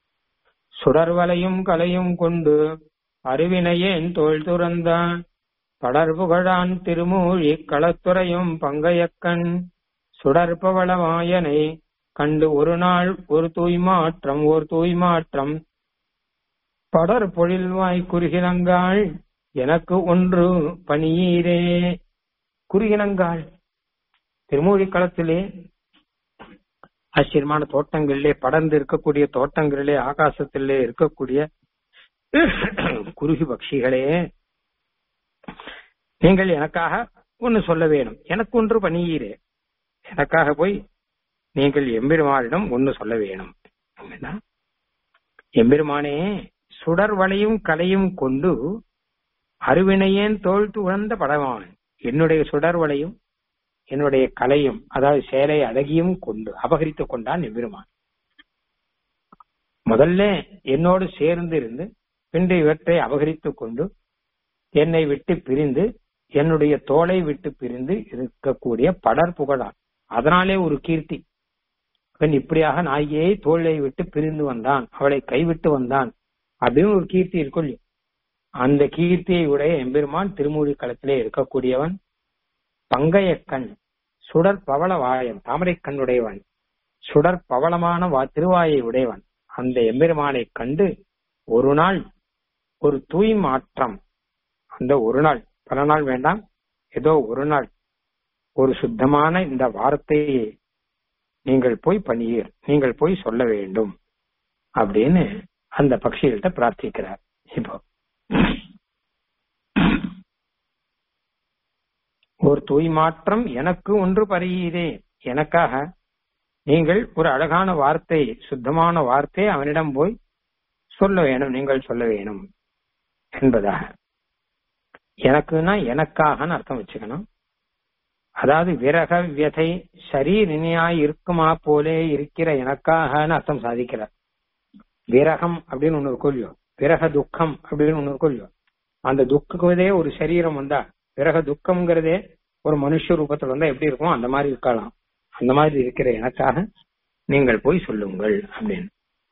சுடர்வலையும் கலையும் கொண்டு அறிவினையேன் தோல் துறந்தான் படர்புகழான் திருமூழி களத்துறையும் பங்கையக்கண் சுடற்பவளமாயனை கண்டு ஒரு நாள் ஒரு தூய்மாற்றம் ஒரு தூய்மாற்றம் படர் பொழில்வாய் குறுகினங்காள் எனக்கு ஒன்று பணியீரே குறுகினங்காள் திருமூழி களத்திலே ஆச்சரியமான தோட்டங்களிலே படர்ந்து இருக்கக்கூடிய தோட்டங்களிலே ஆகாசத்திலே இருக்கக்கூடிய குருகி பட்சிகளே நீங்கள் எனக்காக ஒன்னு சொல்ல வேணும் எனக்கு ஒன்று பணியீரே எனக்காக போய் நீங்கள் எம்பெருமானிடம் ஒன்னு சொல்ல வேணும் எம்பெருமானே சுடர் வளையும் கலையும் கொண்டு அருவினையேன் தோல் துழந்த படவான் என்னுடைய சுடர் வளையும் என்னுடைய கலையும் அதாவது சேலை அழகியும் கொண்டு அபகரித்துக் கொண்டான் எம்பெருமான் முதல்ல என்னோடு சேர்ந்து இருந்து பின்பு இவற்றை அபகரித்துக் கொண்டு என்னை விட்டு பிரிந்து என்னுடைய தோலை விட்டு பிரிந்து இருக்கக்கூடிய படர் புகழான் அதனாலே ஒரு கீர்த்தி பெண் இப்படியாக நாயகியை தோலை விட்டு பிரிந்து வந்தான் அவளை கைவிட்டு வந்தான் அப்படின்னு ஒரு கீர்த்தி இருக்கும் அந்த கீர்த்தியை உடைய எம்பெருமான் திருமூழி களத்திலே இருக்கக்கூடியவன் பங்கைய கண் சுடர் பவள வாயன் தாமரை கண்ணுடையவன் சுடர் பவளமான வா திருவாயை உடையவன் அந்த எம்பெருமானை கண்டு ஒரு நாள் ஒரு தூய் மாற்றம் அந்த ஒரு நாள் பல நாள் வேண்டாம் ஏதோ ஒரு நாள் ஒரு சுத்தமான இந்த வார்த்தையை நீங்கள் போய் பணியீர் நீங்கள் போய் சொல்ல வேண்டும் அப்படின்னு அந்த பக்ஷிகள்கிட்ட பிரார்த்திக்கிறார் இப்போ ஒரு தூய் மாற்றம் எனக்கு ஒன்று பரியீரே எனக்காக நீங்கள் ஒரு அழகான வார்த்தை சுத்தமான வார்த்தை அவனிடம் போய் சொல்ல வேணும் நீங்கள் சொல்ல வேணும் என்பதாக எனக்குன்னா எனக்காகன்னு அர்த்தம் வச்சுக்கணும் அதாவது விரக வியதை சரீரினியாய் இருக்குமா போலே இருக்கிற எனக்காகன்னு அர்த்தம் சாதிக்கிறார் விரகம் அப்படின்னு ஒண்ணு இருக்கும் இல்லையோ விரக துக்கம் அப்படின்னு ஒண்ணு இருக்கும் இல்லையோ அந்த துக்கதே ஒரு சரீரம் வந்தா விரக துக்கம்ங்கிறதே ஒரு மனுஷ ரூபத்துல வந்தா எப்படி இருக்கும் அந்த மாதிரி இருக்கலாம் அந்த மாதிரி இருக்கிற எனக்காக நீங்கள் போய் சொல்லுங்கள் அப்படின்னு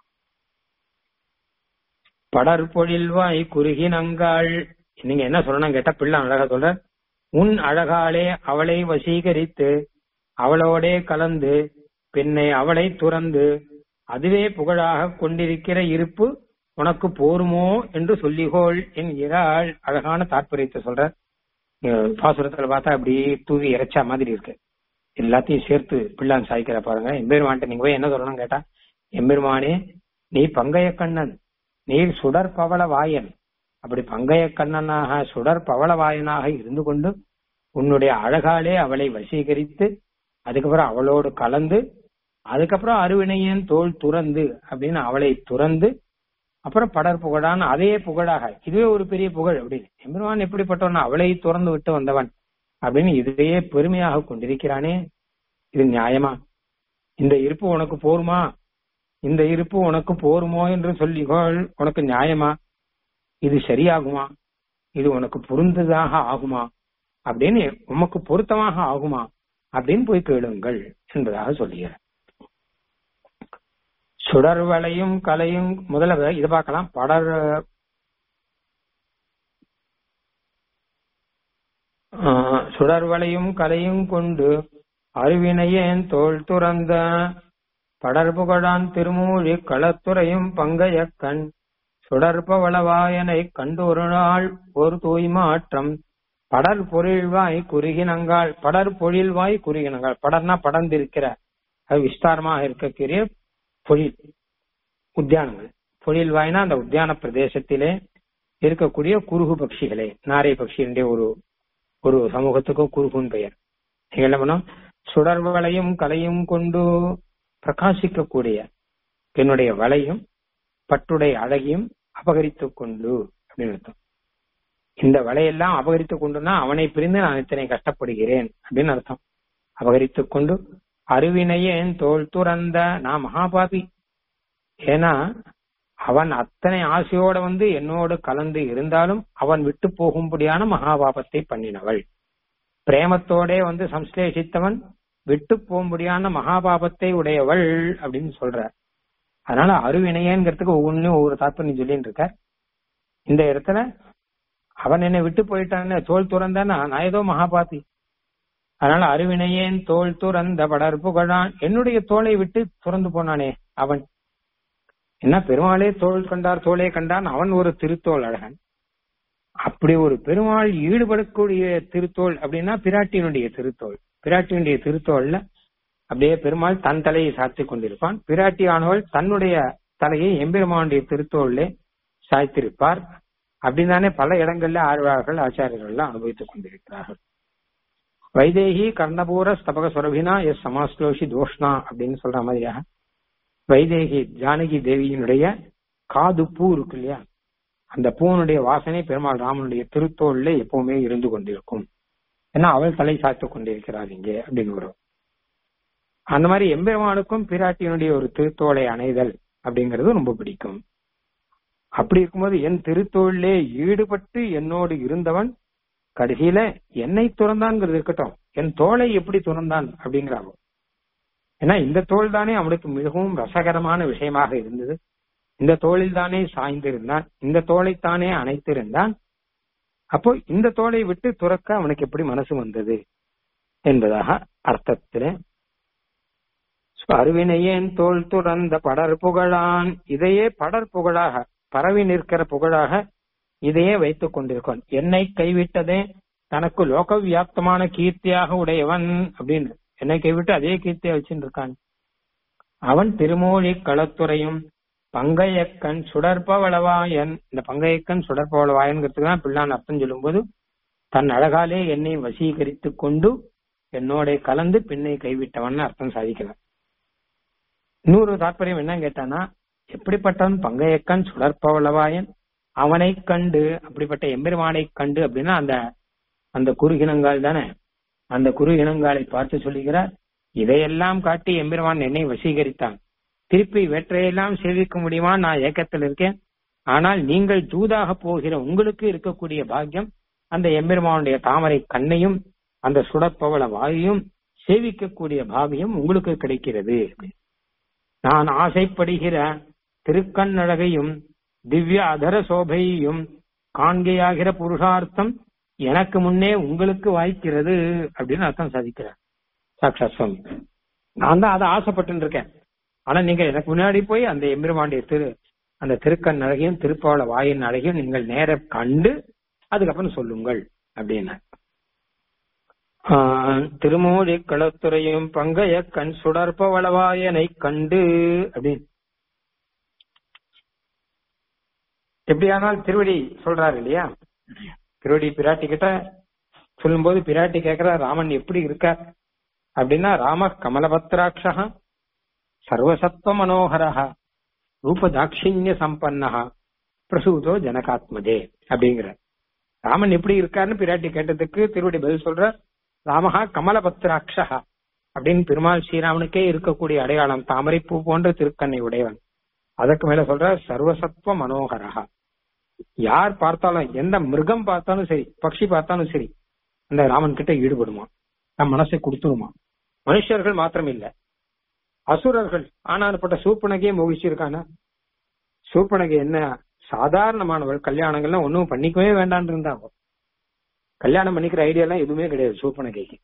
படர் பொழில்வாய் குறுகினங்காள் நீங்க என்ன சொல்லணும் கேட்டா பிள்ளை அழகா சொல்ற உன் அழகாலே அவளை வசீகரித்து அவளோடே கலந்து பின்னை அவளை துறந்து அதுவே புகழாக கொண்டிருக்கிற இருப்பு உனக்கு போருமோ என்று சொல்லிகோள் என்கிறாள் அழகான தாற்பயத்தை சொல்ற அஹ் பாசுரத்துல பார்த்தா அப்படி தூவி இறைச்சா மாதிரி இருக்கு எல்லாத்தையும் சேர்த்து பிள்ளான் சாய்க்கிற பாருங்க எம்பெருமான்ட்ட நீங்க போய் என்ன சொல்லணும் கேட்டா எம்பெருமானே நீ பங்கைய கண்ணன் நீர் சுடர் பவள வாயன் அப்படி பங்கைய கண்ணனாக சுடர் பவள வாயனாக இருந்து கொண்டு உன்னுடைய அழகாலே அவளை வசீகரித்து அதுக்கப்புறம் அவளோடு கலந்து அதுக்கப்புறம் அருவினையன் தோல் துறந்து அப்படின்னு அவளை துறந்து அப்புறம் படர் புகழான் அதே புகழாக இதுவே ஒரு பெரிய புகழ் அப்படின்னு எம்பெருமான் எப்படிப்பட்டவன் அவளை துறந்து விட்டு வந்தவன் அப்படின்னு இதையே பெருமையாக கொண்டிருக்கிறானே இது நியாயமா இந்த இருப்பு உனக்கு போருமா இந்த இருப்பு உனக்கு போருமோ என்று சொல்லிகோள் உனக்கு நியாயமா இது சரியாகுமா இது உனக்கு பொருந்ததாக ஆகுமா அப்படின்னு உமக்கு பொருத்தமாக ஆகுமா அப்படின்னு போய் கேளுங்கள் என்பதாக சொல்லுகிறார் சுடர்வளையும் கலையும் முதல்ல இதை பார்க்கலாம் படர் ஆஹ், சுடர்வளையும் கலையும் கொண்டு அருவினையேன் தோல் துறந்த படர்புகழான் திருமூழி களத்துறையும் பங்கைய கண் சுடர்பவளவாயனை கண்டு ஒரு நாள் ஒரு தூய்மாற்றம் படர் பொழில்வாய் குறுகினங்கால் படர் பொழில்வாய் குறுகினங்கால் படர்னா படர்ந்திருக்கிற அது விஸ்தாரமாக இருக்கக்கூடிய பொழில் உத்தியானங்கள் பொழில்வாய்னா அந்த உத்தியான பிரதேசத்திலே இருக்கக்கூடிய குருகு பட்சிகளே நாரை பட்சியினுடைய ஒரு ஒரு சமூகத்துக்கு குருகுன் பெயர் நீங்க என்ன பண்ணோம் சுடர் வளையும் கலையும் கொண்டு பிரகாசிக்கக்கூடிய என்னுடைய வளையும் பட்டுடைய அழகையும் அபகரித்துக் கொண்டு அப்படின்னு அர்த்தம் இந்த வலையெல்லாம் அபகரித்துக் கொண்டுனா அவனை பிரிந்து நான் இத்தனை கஷ்டப்படுகிறேன் அப்படின்னு அர்த்தம் அபகரித்துக் கொண்டு அருவினையேன் தோல் துறந்த நான் மகாபாபி ஏன்னா அவன் அத்தனை ஆசையோட வந்து என்னோடு கலந்து இருந்தாலும் அவன் விட்டு போகும்படியான மகாபாபத்தை பண்ணினவள் பிரேமத்தோடே வந்து சம்ஸ்லேஷித்தவன் விட்டு போகும்படியான மகாபாபத்தை உடையவள் அப்படின்னு சொல்ற அதனால அருவினையேங்கிறதுக்கு ஒவ்வொன்றும் ஒவ்வொரு தாற்பயம் சொல்லிட்டு இருக்க இந்த இடத்துல அவன் என்னை விட்டு போயிட்டான்னு தோல் துறந்தானா நான் ஏதோ மகாபாபி அதனால அருவினையேன் தோல் துறந்த படர் புகழான் என்னுடைய தோலை விட்டு துறந்து போனானே அவன் என்ன பெருமாளே தோல் கண்டார் தோலே கண்டான் அவன் ஒரு திருத்தோல் அழகன் அப்படி ஒரு பெருமாள் ஈடுபடக்கூடிய திருத்தோல் அப்படின்னா பிராட்டியினுடைய திருத்தோல் பிராட்டியினுடைய திருத்தோல்ல அப்படியே பெருமாள் தன் தலையை சாத்தி கொண்டிருப்பான் பிராட்டியானவள் தன்னுடைய தலையை எம்பெருமானுடைய திருத்தோல்லே சாய்த்திருப்பார் அப்படின்னானே பல இடங்கள்ல ஆழ்வார்கள் ஆச்சாரியர்கள் எல்லாம் அனுபவித்துக் கொண்டிருக்கிறார்கள் வைதேகி கர்ணபூர ஸ்தபக சுரபினா எஸ் சமாஸ்லோஷி தோஷ்ணா அப்படின்னு சொல்ற மாதிரியாக வைதேகி ஜானகி தேவியினுடைய காது பூ இருக்கு இல்லையா அந்த பூனுடைய வாசனை பெருமாள் ராமனுடைய திருத்தோல்ல எப்பவுமே இருந்து கொண்டிருக்கும் ஏன்னா அவள் தலை சாத்து கொண்டிருக்கிறார் இங்கே அப்படின்னு வரும் அந்த மாதிரி எம்பெருமானுக்கும் பிராட்டியினுடைய ஒரு திருத்தோலை அணைதல் அப்படிங்கிறது ரொம்ப பிடிக்கும் அப்படி இருக்கும்போது என் திருத்தோளிலே ஈடுபட்டு என்னோடு இருந்தவன் கடைசியில என்னை துறந்தான்ங்கிறது இருக்கட்டும் என் தோலை எப்படி துறந்தான் அப்படிங்கிறாங்க ஏன்னா இந்த தோல் தானே அவனுக்கு மிகவும் ரசகரமான விஷயமாக இருந்தது இந்த தோளில் தானே சாய்ந்திருந்தான் இந்த தோளைத்தானே அணைத்திருந்தான் அப்போ இந்த தோலை விட்டு துறக்க அவனுக்கு எப்படி மனசு வந்தது என்பதாக அர்த்தத்திலே அருவினையேன் தோல் துறந்த படர் புகழான் இதையே படர் புகழாக பரவி நிற்கிற புகழாக இதையே வைத்துக் கொண்டிருக்கான் என்னை கைவிட்டதே தனக்கு லோக வியாப்தமான கீர்த்தியாக உடையவன் அப்படின்னு என்னை கைவிட்டு அதே கீர்த்தியை வச்சுட்டு இருக்கான் அவன் திருமூழி களத்துறையும் பங்கையக்கன் சுடற்பவளவாயன் இந்த பங்கையக்கன் சுடற்பவளவாயன்கிறதுக்கு தான் பிள்ளான் அர்த்தம் சொல்லும்போது தன் அழகாலே என்னை வசீகரித்துக் கொண்டு என்னோட கலந்து பெண்ணை கைவிட்டவன் அர்த்தம் சாதிக்கிறான் இன்னொரு தாற்பயம் என்ன கேட்டானா எப்படிப்பட்டவன் பங்கையக்கன் சுடற்பவளவாயன் அவனை கண்டு அப்படிப்பட்ட எம்பெருமானை கண்டு அப்படின்னா அந்த அந்த குறுகினங்கால் தானே அந்த குறுகினங்காலை பார்த்து சொல்லுகிறார் இதையெல்லாம் காட்டி எம்பெருமான் என்னை வசீகரித்தான் திருப்பி இவற்றையெல்லாம் சேவிக்க முடியுமா நான் ஏக்கத்தில் இருக்கேன் ஆனால் நீங்கள் தூதாக போகிற உங்களுக்கு இருக்கக்கூடிய பாக்கியம் அந்த எம்பெருமானுடைய தாமரை கண்ணையும் அந்த சுடப்பவள வாயும் சேவிக்கக்கூடிய பாவியம் உங்களுக்கு கிடைக்கிறது நான் ஆசைப்படுகிற திருக்கண்ணழகையும் திவ்ய அதர சோபையையும் காண்கையாகிற புருஷார்த்தம் எனக்கு முன்னே உங்களுக்கு வாய்க்கிறது அப்படின்னு அர்த்தம் சாதிக்கிறார் சாக்ஷா சுவாமி நான் தான் அதை ஆசைப்பட்டு இருக்கேன் ஆனா நீங்க எனக்கு முன்னாடி போய் அந்த எம்பெருமாண்டிய திரு அந்த திருக்கண் அழகையும் திருப்பாவள வாயின் அழகையும் நீங்கள் நேர கண்டு அதுக்கப்புறம் சொல்லுங்கள் அப்படின்னு திருமூலி களத்துறையும் பங்கைய கண் சுடற்பவளவாயனை கண்டு அப்படின்னு எப்படியானால் திருவடி சொல்றாரு இல்லையா திருவடி பிராட்டி கிட்ட சொல்லும்போது பிராட்டி கேக்குற ராமன் எப்படி இருக்கார் அப்படின்னா ராம கமலபத்ராட்சா சர்வசத்வ மனோகரா ரூப தாட்சிணிய சம்பன்னஹா பிரசூதோ ஜனகாத்மதே அப்படிங்கிற ராமன் எப்படி இருக்காருன்னு பிராட்டி கேட்டதுக்கு திருவடி பதில் சொல்ற ராமஹா கமலபத்ராட்சா அப்படின்னு பெருமாள் ஸ்ரீராமனுக்கே இருக்கக்கூடிய அடையாளம் தாமரை பூ போன்ற திருக்கண்ணை உடையவன் அதற்கு மேல சொல்ற சர்வசத்வ மனோகரா யார் பார்த்தாலும் எந்த மிருகம் பார்த்தாலும் சரி பக்ஷி பார்த்தாலும் சரி அந்த ராமன் கிட்ட ஈடுபடுமா நம் மனசை கொடுத்துருமா மனுஷர்கள் மாத்திரம் இல்ல அசுரர்கள் ஆனாற்பட்ட சூப்பனகையே மோகிச்சிருக்கானா சூப்பனகை என்ன சாதாரணமானவள் கல்யாணங்கள்லாம் ஒன்னும் பண்ணிக்கவே வேண்டான் இருந்தாங்க கல்யாணம் பண்ணிக்கிற ஐடியா எல்லாம் எதுவுமே கிடையாது சூப்பனகைக்கு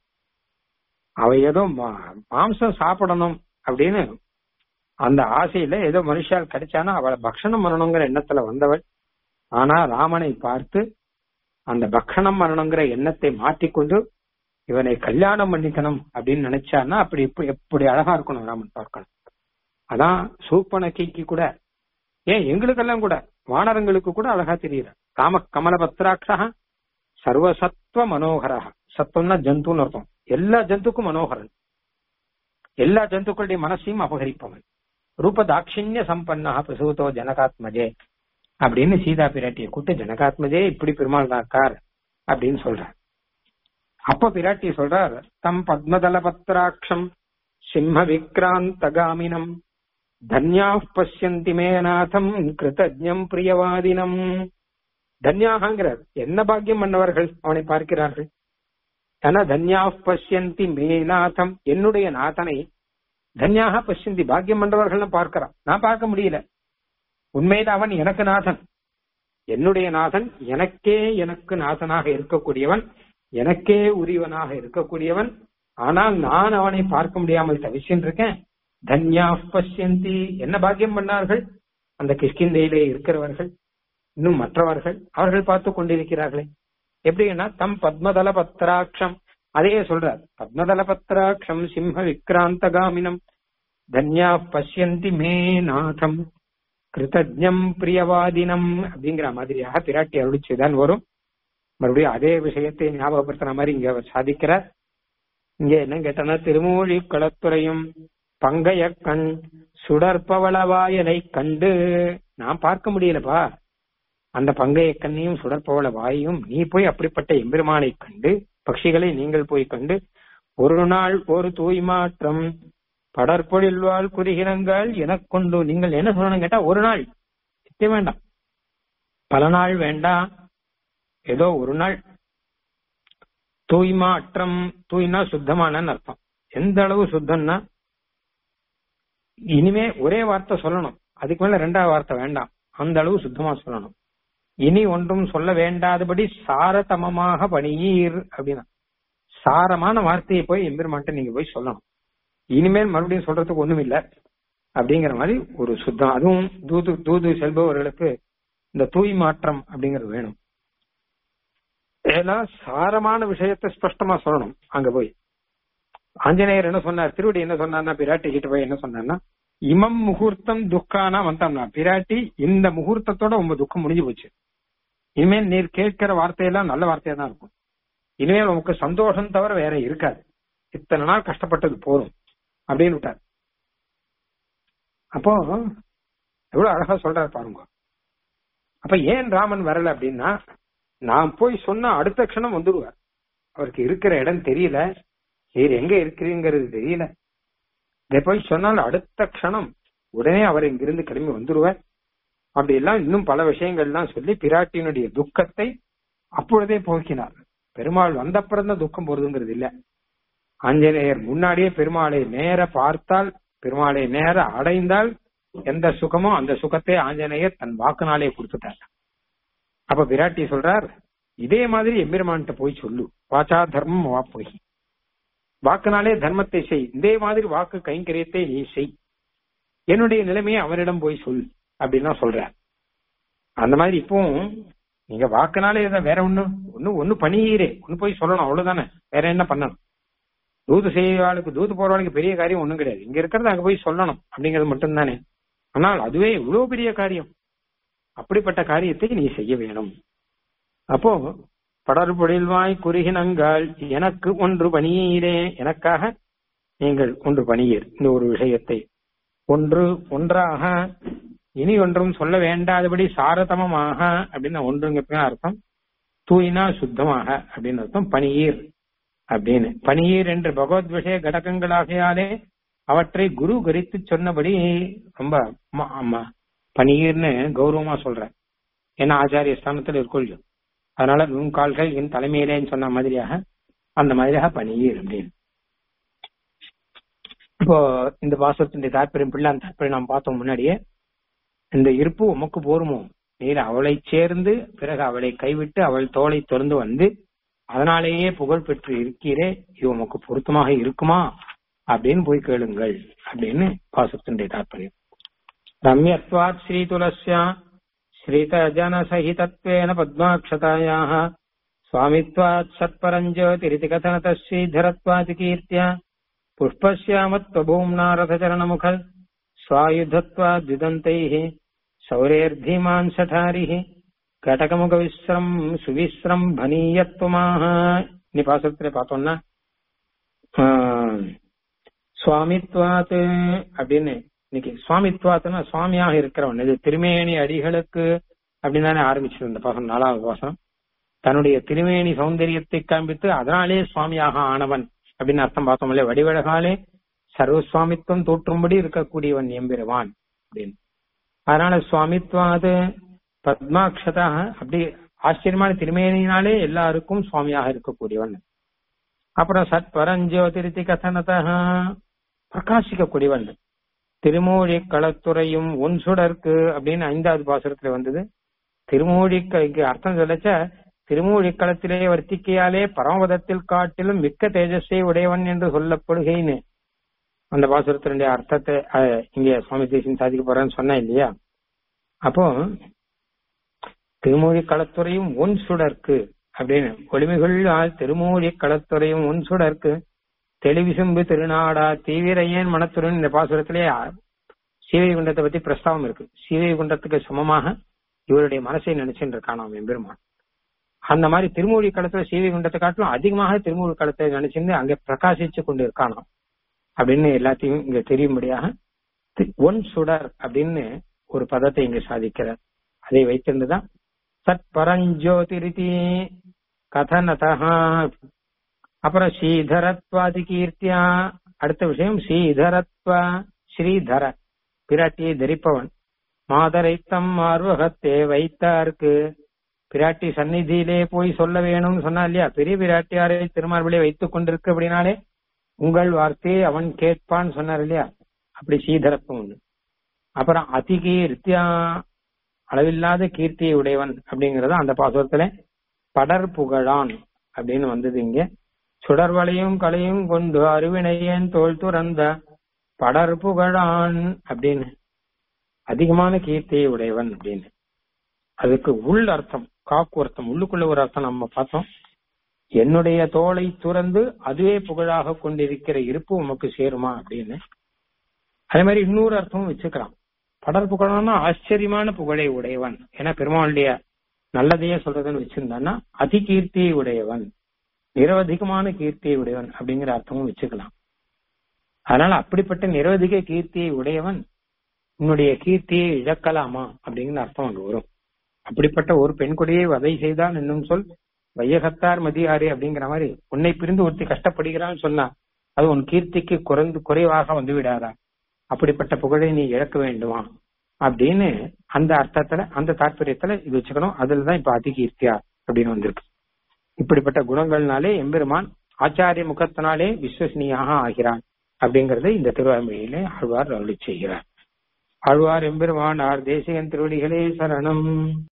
அவ ஏதோ மாம்சம் சாப்பிடணும் அப்படின்னு அந்த ஆசையில ஏதோ மனுஷால் கிடைச்சானா அவளை பக்ஷணம் பண்ணணுங்கிற எண்ணத்துல வந்தவள் ஆனா ராமனை பார்த்து அந்த பக்ஷணம் பண்ணணுங்கிற எண்ணத்தை மாற்றிக்கொண்டு இவனை கல்யாணம் பண்ணிக்கணும் அப்படின்னு நினைச்சான்னா அப்படி எப்படி அழகா இருக்கணும் ராமன் பார்க்கணும் அதான் சூப்பனகைக்கு கூட ஏன் எங்களுக்கெல்லாம் கூட வானரங்களுக்கு கூட அழகா தெரியல ராம கமல பத்ராட்சா சர்வசத்வ மனோகரா சத்வம்னா ஜந்துன்னு அர்த்தம் எல்லா ஜந்துக்கும் மனோகரன் எல்லா ஜந்துக்களுடைய மனசையும் அபகரிப்பவன் ரூப தாட்சிணிய சம்பன்னா பிரசூதோ ஜனகாத்மஜே அப்படின்னு சீதா பிராட்டியை கூட்டு ஜனகாத்மஜே இப்படி பெருமாள் தாக்கார் அப்படின்னு சொல்றார் அப்ப பிராட்டி சொல்றார் தம் பத்மதல பத்ராட்சம் சிம்ம விக்ராந்தகாமினம் தன்யா பசியந்தி மேநாதம் கிருத்தஜம் பிரியவாதினம் தன்யாகங்கிறார் என்ன பாக்கியம் பண்ணவர்கள் அவனை பார்க்கிறார்கள் ஆனா தன்யா பசியந்தி மேநாதம் என்னுடைய நாதனை தன்யாக பசியந்தி பாக்கியம் பண்றவர்கள் பார்க்கிறான் நான் பார்க்க முடியல உண்மையில அவன் எனக்கு நாதன் என்னுடைய நாதன் எனக்கே எனக்கு நாதனாக இருக்கக்கூடியவன் எனக்கே உரியவனாக இருக்கக்கூடியவன் ஆனால் நான் அவனை பார்க்க முடியாமல் தவிச்சுட்டு இருக்கேன் தன்யா பசியந்தி என்ன பாக்கியம் பண்ணார்கள் அந்த கிஷ்கிந்தையிலே இருக்கிறவர்கள் இன்னும் மற்றவர்கள் அவர்கள் பார்த்து கொண்டிருக்கிறார்களே எப்படின்னா தம் பத்மதல பத்ராட்சம் அதையே சொல்றார் பத்மதல பத்ராட்சம் சிம்ம விக்ராந்தகாமினம் தன்யா பசியந்தி மே நாதம் கிருத்தஜம் பிரியவாதினம் அப்படிங்கிற மாதிரியாக பிராட்டி அருளிச்சுதான் வரும் மறுபடியும் அதே விஷயத்தை ஞாபகப்படுத்துற மாதிரி இங்க அவர் சாதிக்கிறார் இங்க என்ன கேட்டனா திருமூழி களத்துறையும் பங்கைய கண் சுடற்பவளவாயனை கண்டு நான் பார்க்க முடியலப்பா அந்த பங்கைய கண்ணையும் சுடற்பவள வாயும் நீ போய் அப்படிப்பட்ட எம்பெருமானை கண்டு பட்சிகளை நீங்கள் போய் கண்டு ஒரு நாள் ஒரு தூய்மாற்றம் படற்பொழில் வாழ் குறுகினங்கள் எனக்கொண்டு நீங்கள் என்ன சொல்லணும் கேட்டா ஒரு நாள் சித்த வேண்டாம் பல நாள் வேண்டாம் ஏதோ ஒரு நாள் தூய்மாற்றம் தூய்னா சுத்தமான அர்த்தம் எந்த அளவு சுத்தம்னா இனிமே ஒரே வார்த்தை சொல்லணும் அதுக்கு மேல ரெண்டாவது வார்த்தை வேண்டாம் அந்த அளவு சுத்தமா சொல்லணும் இனி ஒன்றும் சொல்ல வேண்டாதபடி சாரதமமாக பணியீர் அப்படின்னா சாரமான வார்த்தையை போய் எம்பெருமான்ட்ட நீங்க போய் சொல்லணும் இனிமேல் மறுபடியும் சொல்றதுக்கு ஒண்ணும் இல்ல அப்படிங்கிற மாதிரி ஒரு சுத்தம் அதுவும் தூது தூது செல்பவர்களுக்கு இந்த தூய் மாற்றம் அப்படிங்கிறது வேணும் ஏன்னா சாரமான விஷயத்த ஸ்பஷ்டமா சொல்லணும் அங்க போய் ஆஞ்சநேயர் என்ன சொன்னார் திருவடி என்ன சொன்னார்னா பிராட்டி கிட்ட போய் என்ன சொன்னார்னா இமம் முகூர்த்தம் துக்கானா வந்தோம்னா பிராட்டி இந்த முகூர்த்தத்தோட உங்க துக்கம் முடிஞ்சு போச்சு இனிமேல் நீர் கேட்கிற வார்த்தையெல்லாம் நல்ல வார்த்தையா தான் இருக்கும் இனிமேல் உனக்கு சந்தோஷம் தவிர வேற இருக்காது இத்தனை நாள் கஷ்டப்பட்டது போதும் அப்படின்னு விட்டார் அப்போ எவ்வளவு அழகா சொல்றாரு பாருங்க அப்ப ஏன் ராமன் வரல அப்படின்னா நான் போய் சொன்ன அடுத்த க்ஷணம் வந்துடுவார் அவருக்கு இருக்கிற இடம் தெரியல நீர் எங்க இருக்கிறீங்கிறது தெரியல இதை போய் சொன்னால் அடுத்த க்ஷணம் உடனே அவர் இங்கிருந்து கிளம்பி வந்துடுவார் அப்படி எல்லாம் இன்னும் பல விஷயங்கள்லாம் சொல்லி பிராட்டியினுடைய துக்கத்தை அப்பொழுதே போக்கினார் பெருமாள் வந்தப்புறம் தான் துக்கம் போறதுங்கிறது இல்ல ஆஞ்சநேயர் முன்னாடியே பெருமாளை நேர பார்த்தால் பெருமாளை நேர அடைந்தால் எந்த சுகமோ அந்த சுகத்தை ஆஞ்சநேயர் தன் வாக்குனாலே கொடுத்துட்டார் அப்ப விராட்டி சொல்றார் இதே மாதிரி எம்பெருமான்கிட்ட போய் சொல்லு வாச்சா தர்மம் வா போய் வாக்குனாலே தர்மத்தை செய் இதே மாதிரி வாக்கு கைங்கரியத்தை நீ செய் என்னுடைய நிலைமையை அவனிடம் போய் சொல் அப்படின்னு சொல்றார் அந்த மாதிரி இப்பவும் நீங்க வாக்குனாலே இதை வேற ஒண்ணு ஒண்ணு ஒண்ணு பண்ணிக்கிறே ஒண்ணு போய் சொல்லணும் அவ்வளவுதானே வேற என்ன பண்ணணும் தூது செய்வாளுக்கு தூது போறவாளுக்கு பெரிய காரியம் ஒண்ணும் கிடையாது இங்க இருக்கிறது அங்க போய் சொல்லணும் அப்படிங்கிறது மட்டும்தானே ஆனால் அதுவே இவ்வளவு பெரிய காரியம் அப்படிப்பட்ட காரியத்தை நீ செய்ய வேணும் அப்போ படர்பொழில்வாய் குறுகினங்கள் எனக்கு ஒன்று பணியீரே எனக்காக நீங்கள் ஒன்று பணியீர் இந்த ஒரு விஷயத்தை ஒன்று ஒன்றாக இனி ஒன்றும் சொல்ல வேண்டாதபடி சாரதமமாக அப்படின்னு ஒன்றுங்க அர்த்தம் தூயினா சுத்தமாக அப்படின்னு அர்த்தம் பணியீர் அப்படின்னு பணியீர் என்று பகவத் விஷய கடகங்களாகையாலே அவற்றை குரு கரித்து சொன்னபடி ரொம்ப பணியீர்னு கௌரவமா சொல்றேன் ஏன்னா ஆச்சாரிய ஸ்தானத்தில் இருக்கொள்ளும் அதனால நுண் கால்கள் என் தலைமையிலேன்னு சொன்ன மாதிரியாக அந்த மாதிரியாக பணியீர் அப்படின்னு இப்போ இந்த பாசத்தினுடைய தாற்பயம் பிள்ளை அந்த தாற்பயம் நாம் பார்த்தோம் முன்னாடியே இந்த இருப்பு உமக்கு போருமோ நீர் அவளை சேர்ந்து பிறகு அவளை கைவிட்டு அவள் தோலை திறந்து வந்து அதனாலேயே புகழ் பெற்று இருக்கிறே இது உமக்கு பொருத்தமாக இருக்குமா அப்படின்னு போய் கேளுங்கள் அப்படின்னு பாசத்தினுடைய தாற்பயம் ரம்யத்வாத் ஸ்ரீ துளசியா ஸ்ரீத ஜன சகிதத்வேன பத்மாட்சதாயாக சுவாமித்வாத் சத்பரஞ்சோதிரிதி கதனத ஸ்ரீதரத்வாதி கீர்த்தியா புஷ்பஸ்யாமத்வபூம்னா ரதச்சரணமுகல் स्वायुधत्वाद्युदन्तैः सौरेर्धीमान् सठारिः கடகமுக விஸ்ரம் சுவிஸ்ரம் பனீயத்துவமாக நீ பாசத்துல பார்த்தோம்னா சுவாமித்வாத்து அப்படின்னு இன்னைக்கு சுவாமித்வாத்துனா சுவாமியாக இருக்கிறவன் இது திருமேனி அடிகளுக்கு அப்படின்னு தானே ஆரம்பிச்சது இந்த பாசம் நாலாவது பாசம் தன்னுடைய திருமேனி சௌந்தரியத்தை காண்பித்து அதனாலே சுவாமியாக ஆனவன் அப்படின்னு அர்த்தம் பார்த்தோம் இல்லையா வடிவழகாலே சர்வசுவாமித்துவம் தோற்றும்படி இருக்கக்கூடியவன் எம்பெருவான் அப்படின்னு அதனால சுவாமித்வாது பத்மாட்சதாக அப்படி ஆச்சரியமான திருமேனினாலே எல்லாருக்கும் சுவாமியாக இருக்கக்கூடியவன் அப்புறம் சத் பரஞ்சோதிருத்தி கதனதா பிரகாசிக்கக்கூடியவன் திருமூழி களத்துறையும் ஒன் சுடர்க்கு அப்படின்னு ஐந்தாவது பாசுரத்துல வந்தது திருமூழிக்கு அர்த்தம் சொல்லச்ச திருமூழிக்களத்திலே வர்த்திக்கையாலே பரமபதத்தில் காட்டிலும் மிக்க தேஜஸை உடையவன் என்று சொல்லப்படுகைன்னு அந்த பாசுரத்தினுடைய அர்த்தத்தை இங்க சுவாமி தேசியம் சாதிக்க போறேன்னு சொன்னேன் இல்லையா அப்போ திருமூழி களத்துறையும் ஒன் சுடர்க்கு அப்படின்னு ஒளிமிகள் திருமூழி களத்துறையும் ஒன் சுடர்க்கு தெளிவிசும்பு திருநாடா தீவிரையன் மனத்துடன் இந்த பாசுரத்திலே சீவை குண்டத்தை பத்தி பிரஸ்தாவம் இருக்கு சீவை குண்டத்துக்கு சமமாக இவருடைய மனசை நினைச்சுட்டு இருக்கானாம் எம்பெருமான் அந்த மாதிரி திருமூழி களத்துல சீவை குண்டத்தை காட்டிலும் அதிகமாக திருமூழி களத்தை நினைச்சிருந்து அங்கே பிரகாசிச்சு கொண்டு இருக்கானாம் அப்படின்னு எல்லாத்தையும் இங்க தெரியும்படியாக ஒன் சுடர் அப்படின்னு ஒரு பதத்தை இங்க சாதிக்கிறார் அதை வைத்திருந்துதான் சத் பரஞ்சோதிரிதி கதனதா அப்புறம் ஸ்ரீதரத்வாதி கீர்த்தியா அடுத்த விஷயம் ஸ்ரீதரத்வ ஸ்ரீதர பிராட்டியை தரிப்பவன் மாதரைத்தம் மார்வகத்தே வைத்தார்க்கு பிராட்டி சந்நிதியிலே போய் சொல்ல வேணும்னு சொன்னா இல்லையா பெரிய பிராட்டியாரை திருமார்பிலே வைத்துக் கொண்டிருக்கு அப்படின்னாலே உங்கள் வார்த்தையை அவன் கேட்பான்னு சொன்னார் இல்லையா அப்படி ஸ்ரீதரத்துவம் உண்டு அப்புறம் அதிகீர்த்தியா அளவில்லாத கீர்த்தியை உடையவன் அப்படிங்கறது அந்த பாசுரத்துல படர் புகழான் அப்படின்னு வந்தது இங்க சுடர்வளையும் கலையும் கொண்டு அருவினையன் தோல் துறந்த படர் புகழான் அப்படின்னு அதிகமான கீர்த்தியை உடையவன் அப்படின்னு அதுக்கு உள் அர்த்தம் காக்கு அர்த்தம் உள்ளுக்குள்ள ஒரு அர்த்தம் நம்ம பார்த்தோம் என்னுடைய தோலை துறந்து அதுவே புகழாக கொண்டிருக்கிற இருப்பு உமக்கு சேருமா அப்படின்னு அதே மாதிரி இன்னொரு அர்த்தமும் வச்சுக்கலாம் படர் புகழான ஆச்சரியமான புகழை உடையவன் ஏன்னா பெருமாளுடைய நல்லதையே சொல்றதுன்னு வச்சிருந்தான்னா அதி கீர்த்தியை உடையவன் நிரவதிகமான கீர்த்தியை உடையவன் அப்படிங்கிற அர்த்தமும் வச்சுக்கலாம் அதனால அப்படிப்பட்ட நிரவதிக கீர்த்தியை உடையவன் உன்னுடைய கீர்த்தியை இழக்கலாமா அப்படிங்கிற அர்த்தம் அங்க வரும் அப்படிப்பட்ட ஒரு பெண் கொடியை வதை செய்தான் என்னும் சொல் வையகத்தார் மதியாறு அப்படிங்கிற மாதிரி உன்னை பிரிந்து ஒருத்தி கஷ்டப்படுகிறான்னு சொன்னா அது உன் கீர்த்திக்கு குறைந்து குறைவாக வந்து விடாதா அப்படிப்பட்ட புகழை நீ இழக்க வேண்டுமா அப்படின்னு அந்த அர்த்தத்துல அந்த தாற்பயத்துல இது வச்சுக்கணும் அதுலதான் இப்ப அதிகீர்த்தியா அப்படின்னு வந்திருக்கு இப்படிப்பட்ட குணங்கள்னாலே எம்பெருமான் ஆச்சாரிய முகத்தினாலே விஸ்வசனியாக ஆகிறான் அப்படிங்கறத இந்த திருவாய்மொழியிலே ஆழ்வார் அருளி செய்கிறார் ஆழ்வார் எம்பெருமான் ஆர் தேசிகன் திருவடிகளே சரணம்